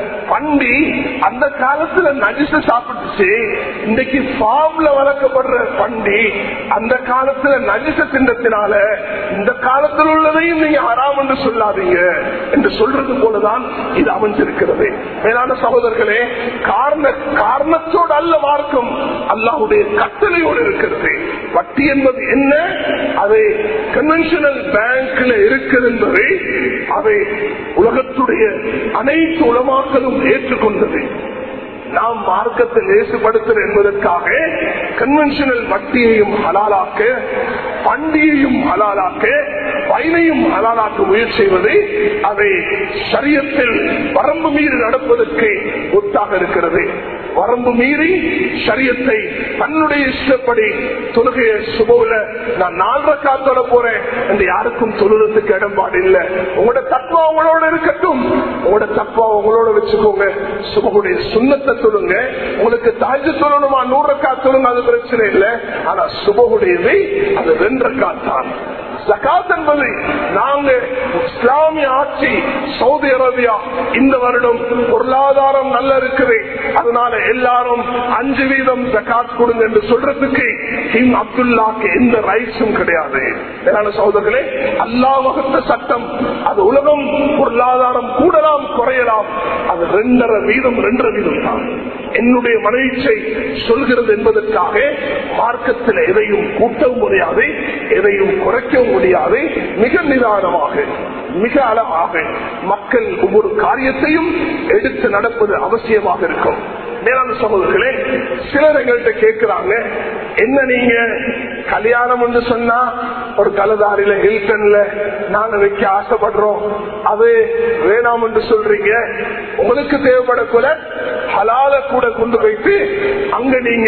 பண்டி அந்த காலத்துல நடிசு சாப்பிட்டுச்சு இன்றைக்கு ஃபார்ம்ல வளர்க்கப்படுற பண்டி அந்த காலத்துல நடிச திண்டத்தினால இந்த காலத்தில் உள்ளதையும் நீங்க ஹராம் என்று சொல்லாதீங்க என்று சொல்றது போலதான் இது அமைஞ்சிருக்கிறது மேலான சகோதரர்களே காரண காரணத்தோடு அல்ல மார்க்கம் அல்லாஹுடைய கட்டளையோடு இருக்கிறது வட்டி என்பது என்ன அது கன்வென்ஷனல் பேங்க்ல இருக்குது என்பதை அதை உலகத்துடைய அனைத்து உலமாக்களும் ஏற்றுக்கொண்டது நாம் மார்க்கத்தை லேசுபடுத்துற என்பதற்காக கன்வென்ஷனல் வட்டியையும் ஹலாலாக்க பண்டியையும் ஹலாலாக்க பயனையும் ஹலாலாக்க முயற்சி செய்வது அதை சரியத்தில் வரம்பு மீறி நடப்பதற்கு ஒத்தாக இருக்கிறது வரம்பு மீறி சரியத்தை தன்னுடைய இஷ்டப்படி தொழுகைய சுபவுல நான் நாலரை காத்தோட போறேன் என்று யாருக்கும் தொழுறதுக்கு இடம்பாடு இல்லை உங்களோட தத்துவம் உங்களோட இருக்கட்டும் உங்களோட தத்துவம் உங்களோட வச்சுக்கோங்க சுபகுடைய சுண்ணத்தை சொல்லுங்க உங்களுக்கு தாஜ் சொல்லணுமா நூறு ரக்கா சொல்லுங்க அது பிரச்சனை இல்லை ஆனா சுபகுடையதை அது ரெண்டு ரக்கா தான் ஜகாத் என்பது நாங்க இஸ்லாமிய ஆட்சி சவுதி அரேபியா இந்த வருடம் பொருளாதாரம் நல்ல இருக்குது அதனால எல்லாரும் அஞ்சு வீதம் ஜகாத் கொடுங்க என்று சொல்றதுக்கு கிங் அப்துல்லாக்கு எந்த ரைட்ஸும் கிடையாது மேலான சகோதரர்களே அல்லா வகுத்த சட்டம் அது உலகம் பொருளாதாரம் கூடலாம் குறையலாம் அது ரெண்டரை வீதம் ரெண்டரை வீதம் தான் என்னுடைய மனைவிச்சை சொல்கிறது என்பதற்காக மார்க்கத்தில் எதையும் கூட்டவும் முடியாது எதையும் குறைக்கவும் முடியாது மிக நிதானமாக மிக அழகாக மக்கள் ஒவ்வொரு காரியத்தையும் எடுத்து நடப்பது அவசியமாக இருக்கும் மேலான சகோதரர்களே சிலர் எங்கள்கிட்ட கேட்கிறாங்க என்ன நீங்க கல்யாணம் என்று சொன்னா ஒரு கலதாரில ஹில்டன்ல நாங்க வைக்க ஆசைப்படுறோம் அது வேணாம் என்று சொல்றீங்க உங்களுக்கு தேவைப்படக்கூட ஹலால கூட கொண்டு வைத்து அங்க நீங்க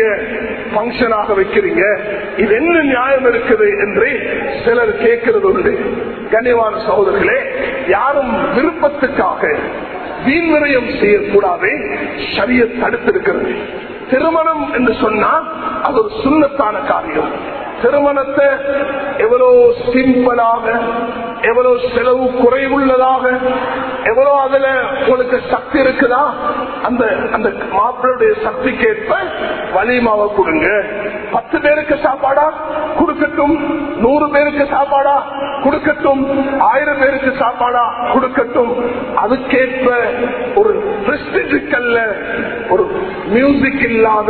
பங்கனாக வைக்கிறீங்க இது என்ன நியாயம் இருக்குது என்று சிலர் கேட்கிறது உண்டு கண்ணியமான சகோதரர்களே யாரும் விருப்பத்துக்காக வீண் விரயம் செய்யக்கூடாது சரிய தடுத்திருக்கிறது திருமணம் என்று சொன்னா அது ஒரு சுண்ணத்தான காரியம் திருமணத்தை எவ்வளவு சிம்பிளாக எவ்வளவு செலவு குறைவுள்ளதாக எவ்வளவு அதுல உங்களுக்கு சக்தி இருக்குதா அந்த அந்த மாப்பிளுடைய சக்திக்கேற்ப வலிமாவை கொடுங்க பத்து பேருக்கு சாப்பாடா கொடுக்கட்டும் நூறு பேருக்கு சாப்பாடா கொடுக்கட்டும் ஆயிரம் பேருக்கு சாப்பாடா கொடுக்கட்டும் அதுக்கேற்ப ஒரு பிரஸ்டிஜுக்கல்ல ஒரு மியூசிக் இல்லாத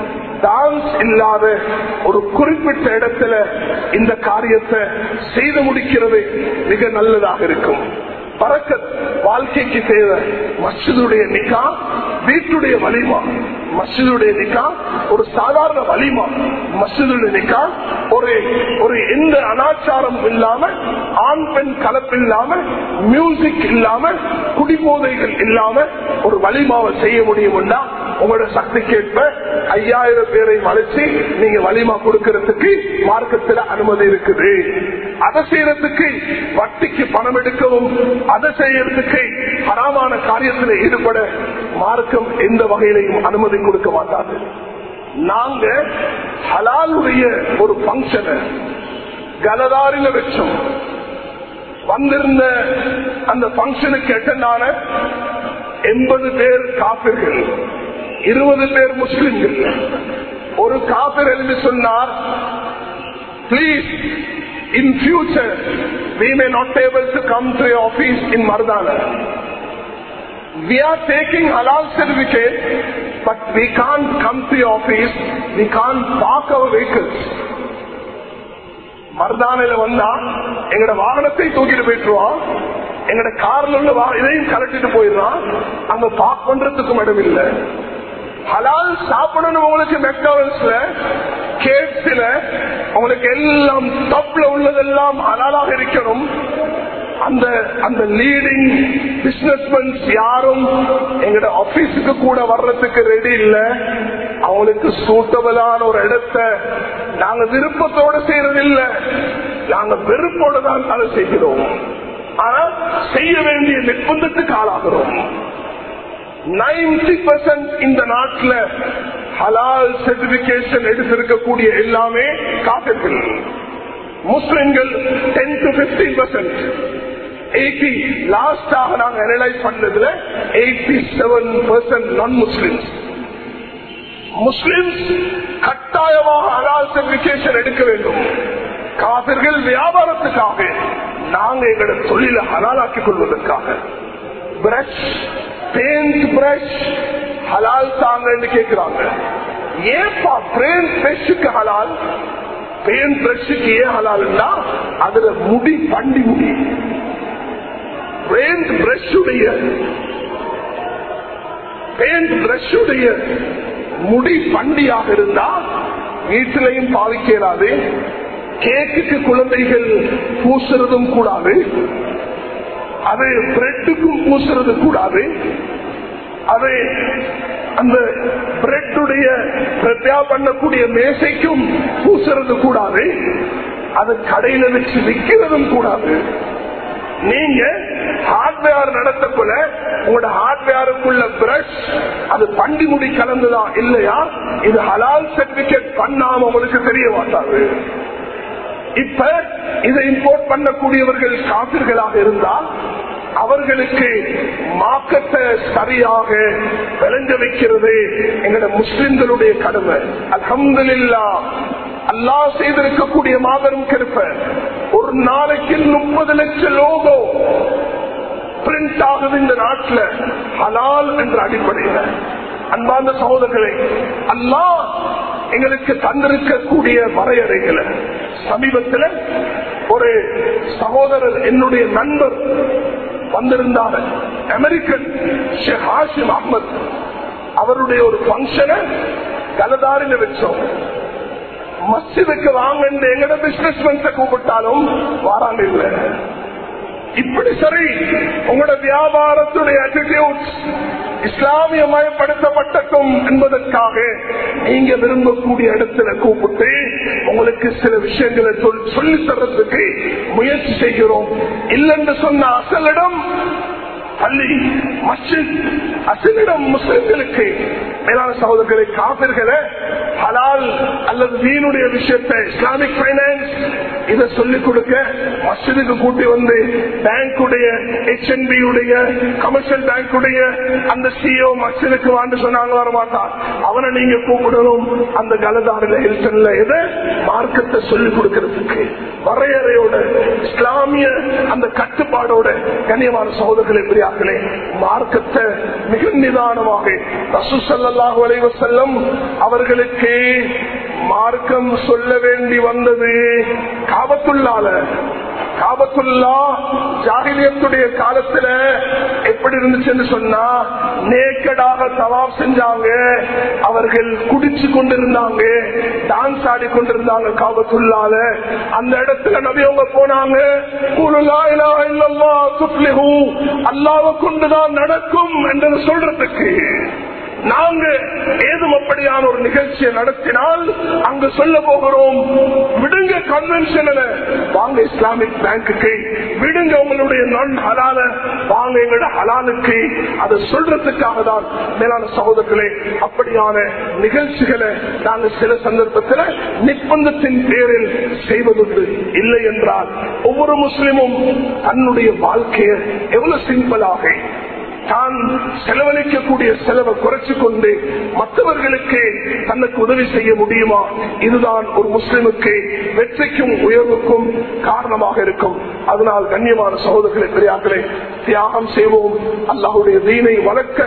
டான்ஸ் இல்லாத ஒரு குறிப்பிட்ட இடத்துல இந்த காரியத்தை செய்து முடிக்கிறது மிக நல்லதாக இருக்கும் பறக்க வாழ்க்கைக்கு தேவை மசிதுடைய நிக்கா வீட்டுடைய வலிமா மசிதுடைய நிக்கா ஒரு சாதாரண வலிமா மசிதுடைய நிக்கா ஒரு ஒரு எந்த அனாச்சாரம் இல்லாம ஆண் பெண் கலப்பு இல்லாம மியூசிக் இல்லாம குடிபோதைகள் இல்லாம ஒரு வலிமாவை செய்ய முடியும்னா உங்களோட சக்திக்கேற்ப ஐயாயிரம் பேரை மலைச்சு நீங்க வலிமா கொடுக்கறதுக்கு மார்க்கத்தில் அனுமதி இருக்குது அதை செய்யறதுக்கு வட்டிக்கு பணம் எடுக்கவும் அதை செய்யறதுக்கு ஹராமான காரியத்தில் ஈடுபட மார்க்கம் எந்த வகையிலையும் அனுமதி கொடுக்க மாட்டாது நாங்க ஹலாலுடைய ஒரு பங்கனை கலதாரில வச்சோம் வந்திருந்த அந்த பங்கனுக்கு எட்டனான எண்பது பேர் காப்பிர்கள் இருபது பேர் முஸ்லிம்கள் ஒரு காப்பர் எழுதி சொன்னார் please in future we may not be able to come to your office in Mardana. We are taking halal certificate, but we can't come to your office. We can't park our vehicles. மருதானையில வந்தா எங்கட வாகனத்தை தூக்கிட்டு போயிட்டுருவான் எங்கட கார்ல உள்ள வா- இதையும் கலட்டிட்டு போயிடுறான் அங்க பார்க் பண்றதுக்கும் இடம் இல்லை ஹலால் சாப்பிடணும் உங்களுக்கு மெக்டானல்ஸ்ல கேப்ஸ்ல உங்களுக்கு எல்லாம் டப்ல உள்ளதெல்லாம் ஹலாலாக இருக்கணும் அந்த அந்த லீடிங் பிசினஸ்மென்ஸ் யாரும் எங்கட ஆபீஸுக்கு கூட வர்றதுக்கு ரெடி இல்ல அவங்களுக்கு சூட்டபிளான ஒரு இடத்தை நாங்க விருப்பத்தோட செய்யறது இல்ல நாங்க வெறுப்போட தான் அதை செய்கிறோம் ஆனா செய்ய வேண்டிய நிர்பந்தத்துக்கு ஆளாகிறோம் 90% இந்த நாட்டில் ஹலால் சர்டிபிகேஷன் எடுத்திருக்கக்கூடிய எல்லாமே காப்பிர்கள் முஸ்லிம்கள் ten to fifteen percent eighty லாஸ்டாக நாங்க அனலைஸ் பண்ணதுல எயிட்டி செவன் பர்சன்ட் நான் முஸ்லிம்ஸ் முஸ்லிம்ஸ் கட்டாயமாக ஹலால் சர்டிபிகேஷன் எடுக்க வேண்டும் காபிர்கள் வியாபாரத்துக்காக நாங்க எங்களோட தொழிலை ஹலாலாக்கிக் கொள்வதற்காக பிரஷ் பெயிண்ட் பிரஷ் ஹலால் தாங்கன்னு கேட்கிறாங்க ஏன்பா பெயிண்ட் பிரஷுக்கு ஹலால் பெயிண்ட் பிரஷுக்கு ஏன் ஹலால்னா அதுல முடி பண்டி முடி பெயிண்ட் பிரஷுடைய பெயிண்ட் பிரஷுடைய முடி பண்டியாக இருந்தா வீட்டிலையும் பாவிக்கிறாது கேக்குக்கு குழந்தைகள் பூசுறதும் கூடாது அது பிரெட்டுக்கும் பூசுறது கூடாது அது அந்த பிரெட்டுடைய பிரத்யா பண்ணக்கூடிய மேசைக்கும் பூசுறது கூடாது அது கடையில வச்சு விற்கிறதும் கூடாது நீங்க ஹார்ட்வேர் நடத்தக்குள்ள உங்களோட ஹார்ட்வேருக்குள்ள பிரஷ் அது பண்டி முடி கலந்துதா இல்லையா இது ஹலால் சர்டிபிகேட் பண்ணாம உங்களுக்கு தெரிய மாட்டாது இப்ப இதை இம்போர்ட் பண்ணக்கூடியவர்கள் காப்பிர்களாக இருந்தா அவர்களுக்கு மார்க்கத்தை சரியாக விளைஞ்ச வைக்கிறது எங்களோட முஸ்லிம்களுடைய கடமை அல்ஹம்துலில்லா அல்லாஹ் செய்திருக்கக்கூடிய மாபெரும் கிருப்ப ஒரு நாளைக்கு முப்பது லட்சம் லோகோ பிரிண்ட் ஆகுது இந்த நாட்டில் ஹலால் என்ற அடிப்படையில் அன்பார்ந்த சகோதரர்களே அல்லாஹ் எங்களுக்கு தந்திருக்கக்கூடிய வரையறைகளை சமீபத்தில் ஒரு சகோதரர் என்னுடைய நண்பர் வந்திருந்தார் அமெரிக்கன் ஷேக் ஹாஷிம் அஹமத் அவருடைய ஒரு பங்கனை கலதாரில வச்சோம் மஸ்ஜிதுக்கு வாங்க எங்கட பிசினஸ் கூப்பிட்டாலும் வாராங்க இல்லை இப்படி சரி உங்களோட வியாபாரத்துடைய attitudes இஸ்லாமியமயப்படுத்தப்பட்டக்கும் என்பதற்காக நீங்க விரும்பக்கூடிய இடத்துல கூப்பிட்டு உங்களுக்கு சில விஷயங்களை சொல்- சொல்லித் தர்றதுக்கு முயற்சி செய்கிறோம் இல்லைன்னு சொன்ன அசலிடம் பள்ளி மஸ்ஜித் அசலிடம் முஸ்லிம்களுக்கு மேலான சகோதரர்களை காப்பிர்களை ஹலால் அல்லது வீணுடைய விஷயத்தை இஸ்லாமிக் பைனான்ஸ் இதை சொல்லிக் கொடுக்க மஸ்ஜிதுக்கு கூட்டி வந்து பேங்குடைய ஹெச்என்பி உடைய கமர்ஷியல் பேங்குடைய அந்த சிஓ மஸ்ஜிதுக்கு வாண்டு சொன்னாங்க வர மாட்டான் அவனை நீங்க கூப்பிடணும் அந்த கலதாரில ஹில்டன்ல எதை மார்க்கத்தை சொல்லிக் கொடுக்கறதுக்கு வரையறையோட இஸ்லாமிய அந்த கட்டுப்பாடோட கண்ணியமான சகோதரர்களே பெரியார்களே மார்க்கத்தை மிக நிதானமாக ரசூசல்லாஹு அலைஹி வஸல்லம் அவர்களுக்கு மார்க்கம் சொல்ல வேண்டி வந்தது காபத்துள்ளால காபத்துல்லா ஜாகிலியத்துடைய காலத்துல எப்படி இருந்துச்சுன்னு சொன்னா நேக்கடாக தவாப் செஞ்சாங்க அவர்கள் குடிச்சு கொண்டிருந்தாங்க டான்ஸ் ஆடி கொண்டிருந்தாங்க காபத்துள்ளால அந்த இடத்துல நபியவங்க போனாங்க "குலு லா இலாஹ இல்லல்லாஹ் துஃப்லிஹு." அல்லாஹ்வை கொண்டுதான் நடக்கும் என்று சொல்றதுக்கு நாங்க ஏதும் அப்படியான ஒரு நிகழ்ச்சியை நடத்தினால் அங்கு சொல்ல போகிறோம் விடுங்க கன்வென்ஷன்ல வாங்க இஸ்லாமிக் பேங்குக்கு விடுங்க உங்களுடைய நான் ஹலால வாங்க எங்களோட ஹலாலுக்கு அதை சொல்றதுக்காக தான் மேலான சகோதரர்களே அப்படியான நிகழ்ச்சிகளை நாங்கள் சில சந்தர்ப்பத்தில் நிர்பந்தத்தின் பேரில் செய்வதுண்டு இல்லை என்றால் ஒவ்வொரு முஸ்லிமும் தன்னுடைய வாழ்க்கையை எவ்வளவு சிம்பிளாக தான் செலவழிக்கக்கூடிய செலவை குறைச்சு கொண்டு மற்றவர்களுக்கு தனக்கு உதவி செய்ய முடியுமா இதுதான் ஒரு முஸ்லிமுக்கு வெற்றிக்கும் உயர்வுக்கும் காரணமாக இருக்கும் அதனால் கண்ணியமான சகோதரர்களை பெரியார்களே தியாகம் செய்வோம் அல்லாஹுடைய தீனை வளர்க்க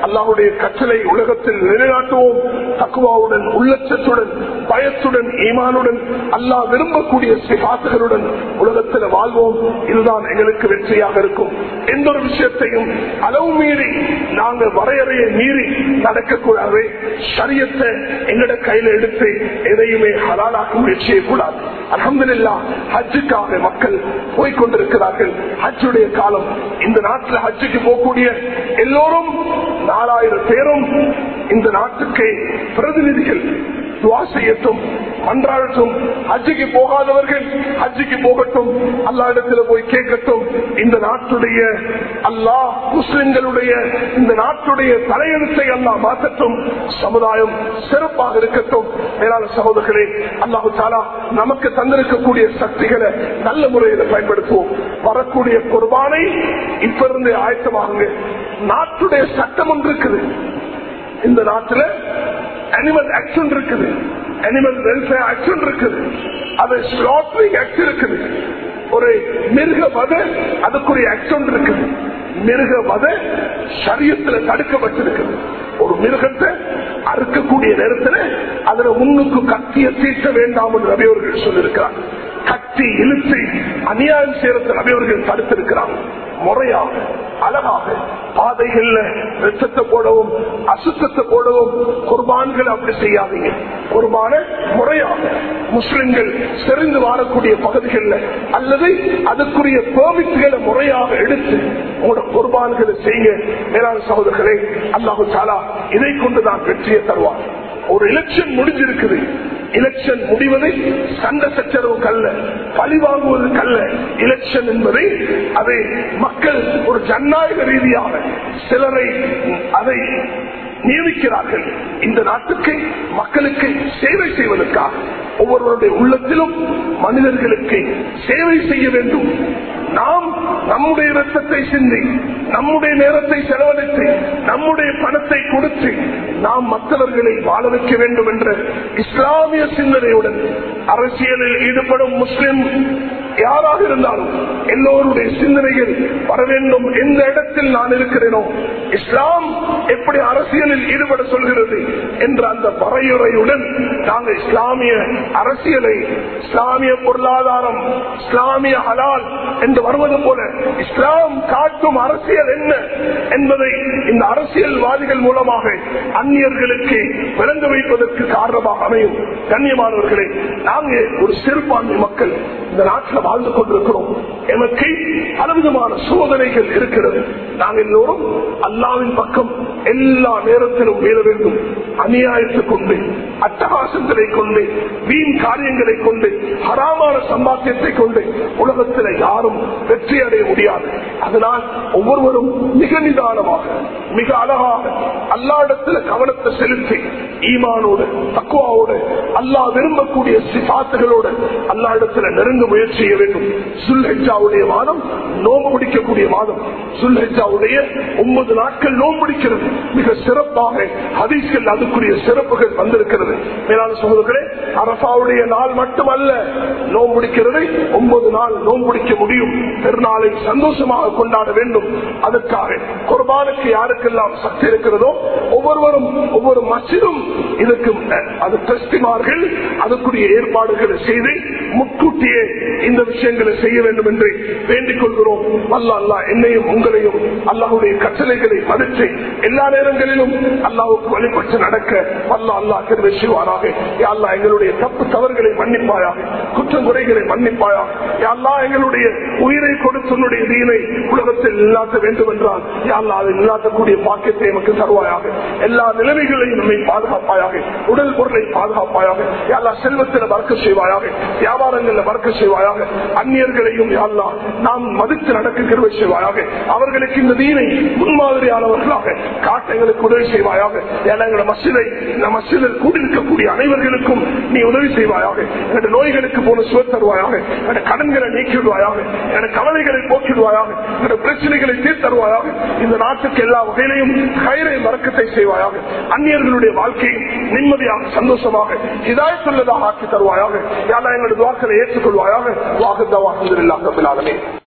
அல்லாஹுடைய கற்றலை உலகத்தில் நிலைநாட்டுவோம் தக்குவாவுடன் உள்ளச்சத்துடன் பயத்துடன் ஈமானுடன் அல்லாஹ் விரும்பக்கூடிய சிபாத்துகளுடன் உலகத்தில் வாழ்வோம் இதுதான் எங்களுக்கு வெற்றியாக இருக்கும் எந்த ஒரு விஷயத்தையும் அளவு மீறி நாங்கள் வரையறையை மீறி நடக்கக்கூடாது சரியத்தை எங்கட கையில எடுத்து எதையுமே ஹலாலாக்க முயற்சி செய்யக்கூடாது அலமதுல்லா ஹஜ்ஜுக்காக மக்கள் போய்கொண்டிருக்கிறார்கள் ஹஜ்ஜுடைய காலம் இந்த நாட்டில் ஹஜ்ஜுக்கு போகக்கூடிய எல்லோரும் நாலாயிரம் பேரும் இந்த நாட்டுக்கு பிரதிநிதிகள் துவா செய்யட்டும் மன்றாடட்டும் ஹஜ்ஜுக்கு போகாதவர்கள் ஹஜ்ஜுக்கு போகட்டும் அல்லா இடத்துல போய் கேட்கட்டும் இந்த நாட்டுடைய அல்லாஹ் முஸ்லிம்களுடைய இந்த நாட்டுடைய தலையெழுத்தை அல்லா மாற்றட்டும் சமுதாயம் சிறப்பாக இருக்கட்டும் மேலான சகோதரர்களே அல்லாஹு தாலா நமக்கு தந்திருக்கக்கூடிய சக்திகளை நல்ல முறையில் பயன்படுத்துவோம் வரக்கூடிய குர்பானை இப்ப இருந்து ஆயத்தமாகுங்க நாட்டுடைய சட்டம் ஒன்று இருக்குது இந்த நாட்டில் அனிமல் ஆக்ஷன் இருக்குது அனிமல் வெல்ஃபேர் ஆக்ஷன் இருக்குது அது ஸ்லாட்ரிங் ஆக்ட் இருக்குது ஒரு மிருக வத அதுக்குரிய ஆக்ஷன் இருக்குது மிருக வத சரியத்தில் தடுக்கப்பட்டிருக்குது ஒரு மிருகத்தை அறுக்கக்கூடிய நேரத்தில் அதுல முன்னுக்கு கத்திய தீட்ட வேண்டாம் என்று ரவியவர்கள் சொல்லியிருக்கிறார் கத்தி இழுத்து அநியாயம் செய்யறது ரவியவர்கள் தடுத்திருக்கிறார் முறையாக அழகாக பாதைகள்ல ரத்தத்தை போடவும் அசுத்தத்தை போடவும் குர்பான்கள் அப்படி செய்யாதீங்க குர்பான முறையாக முஸ்லிம்கள் செறிந்து வாழக்கூடிய பகுதிகளில் அல்லது அதுக்குரிய பெர்மிட்களை முறையாக எடுத்து உங்களோட குர்பான்களை செய்ய மேலான சகோதரர்களே அல்லாஹு சாலா இதை கொண்டுதான் வெற்றியை தருவார் ஒரு எலெக்ஷன் முடிஞ்சிருக்குது எலெக்ஷன் முடிவதை சண்டை சச்சரவு கல்ல பழி வாங்குவது கல்ல எலெக்ஷன் என்பதை அதை மக்கள் ஒரு ஜனநாயக ரீதியாக சிலரை அதை நியமிக்கிறார்கள் இந்த நாட்டுக்கு மக்களுக்கு சேவை செய்வதற்காக ஒவ்வொருவருடைய உள்ளத்திலும் மனிதர்களுக்கு சேவை செய்ய வேண்டும் நாம் நம்முடைய ரத்தத்தை சிந்தி நம்முடைய நேரத்தை செலவழித்து நம்முடைய பணத்தை கொடுத்து நாம் மற்றவர்களை வாழ வைக்க வேண்டும் என்ற இஸ்லாமிய சிந்தனையுடன் அரசியலில் ஈடுபடும் முஸ்லிம் யாராக இருந்தாலும் எல்லோருடைய சிந்தனைகள் வர வேண்டும் எந்த இடத்தில் நான் இருக்கிறேனோ இஸ்லாம் எப்படி அரசியலில் ஈடுபட சொல்கிறது என்ற அந்த வரையுறையுடன் நாங்கள் இஸ்லாமிய அரசியலை இஸ்லாமிய பொருளாதாரம் இஸ்லாமிய ஹலால் என்று வருவது போல இஸ்லாம் காட்டும் அரசியல் என்ன என்பதை இந்த அரசியல்வாதிகள் மூலமாக அந்நியர்களுக்கு விளங்க வைப்பதற்கு காரணமாக அமையும் கண்ணியமானவர்களே நாங்கள் ஒரு சிறுபான்மை மக்கள் இந்த நாட்டில் வாழ்ந்து கொண்டிருக்கிறோம் எனக்கு பலவிதமான சோதனைகள் இருக்கிறது நாங்கள் எல்லோரும் அல்லாவின் பக்கம் எல்லா நேரத்திலும் மீள வேண்டும் அநியாயத்தை கொண்டு அட்டகாசங்களை கொண்டு வீண் காரியங்களை கொண்டு ஹராமான சம்பாத்தியத்தை கொண்டு உலகத்தில் யாரும் வெற்றி அடைய முடியாது அதனால் ஒவ்வொருவரும் மிக நிதானமாக மிக அழகாக அல்லாடத்தில் கவனத்தை செலுத்தி ஈமானோடு தக்குவாவோடு அல்லா விரும்பக்கூடிய சிபாத்துகளோடு அல்லாடத்தில் நெருங்க முயற்சி செய்ய வேண்டும் சுல்ஹெஜாவுடைய மாதம் நோம்பு பிடிக்கக்கூடிய மாதம் சுல்ஹெஜாவுடைய ஒன்பது நாட்கள் நோம்பு பிடிக்கிறது மிக சிறப்பாக ஹதீஸ்கள் அதுக்குரிய சிறப்புகள் வந்திருக்கிறது மேலான சகோதரர்களே அரசாவுடைய நாள் மட்டுமல்ல நோம்பு பிடிக்கிறது ஒன்பது நாள் நோம்பு பிடிக்க முடியும் பெருநாளை சந்தோஷமாக கொண்டாட வேண்டும் அதற்காக குர்பானுக்கு யாருக்கெல்லாம் சக்தி இருக்கிறதோ ஒவ்வொருவரும் ஒவ்வொரு மசிதும் இதுக்கு அது டெஸ்டிமார்கள் அதுக்குரிய ஏற்பாடுகளை செய்து முன்கூட்டியே இந்த விஷயங்களை செய்ய வேண்டும் என்று வேண்டிக் கொள்கிறோம் அல்லா அல்லா என்னையும் உங்களையும் அல்லாஹுடைய கட்டளைகளை மதித்து எல்லா நேரங்களிலும் அல்லாவுக்கு வழிபட்டு நடக்க அல்லா அல்லா கருவை செய்வாராக அல்லா எங்களுடைய தப்பு தவறுகளை மன்னிப்பாயாக குற்றம் குறைகளை மன்னிப்பாயாக அல்லா எங்களுடைய உயிரை கொடுத்து உன்னுடைய தீனை உலகத்தில் இல்லாத வேண்டும் என்றால் அல்லா அதை இல்லாதக்கூடிய பாக்கியத்தை எமக்கு தருவாயாக எல்லா நிலைமைகளையும் நம்மை பாதுகாப்பாயாக உடல் பொருளை பாதுகாப்பாயாக எல்லா செல்வத்தில் வர்க்க செய்வாயாக வியாபாரங்களில் வர்க்க செய்வாயாக அந்நியர்களையும் அல்லா நாம் மதித்து நடக்க கருவை செய்வாயாக அவர்களுக்கு இந்த தீனை முன்மாதிரியானவர்களாக காட்ட எங்களுக்கு உதவி செய்வாயாக எங்களோட மசிதை இந்த மசிதில் கூடியிருக்கக்கூடிய அனைவர்களுக்கும் நீ உதவி செய்வாயாக எங்களுடைய நோய்களுக்கு போன சுவர் தருவாயாக எங்களுடைய கடன்களை நீக்கிடுவாயாக எங்களுடைய கவலைகளை போக்கிடுவாயாக எங்களுடைய பிரச்சனைகளை தீர்த்தருவாயாக இந்த நாட்டுக்கு எல்லா வகையிலையும் கயிறை மறக்கத்தை செய்வாயாக அந்நியர்களுடைய வாழ்க்கையை நிம்மதியாக சந்தோஷமாக இதாயத்துள்ளதாக ஆக்கி தருவாயாக யாரா எங்களுடைய துவாக்களை ஏற்றுக்கொள்வாயாக வாகத்தவாக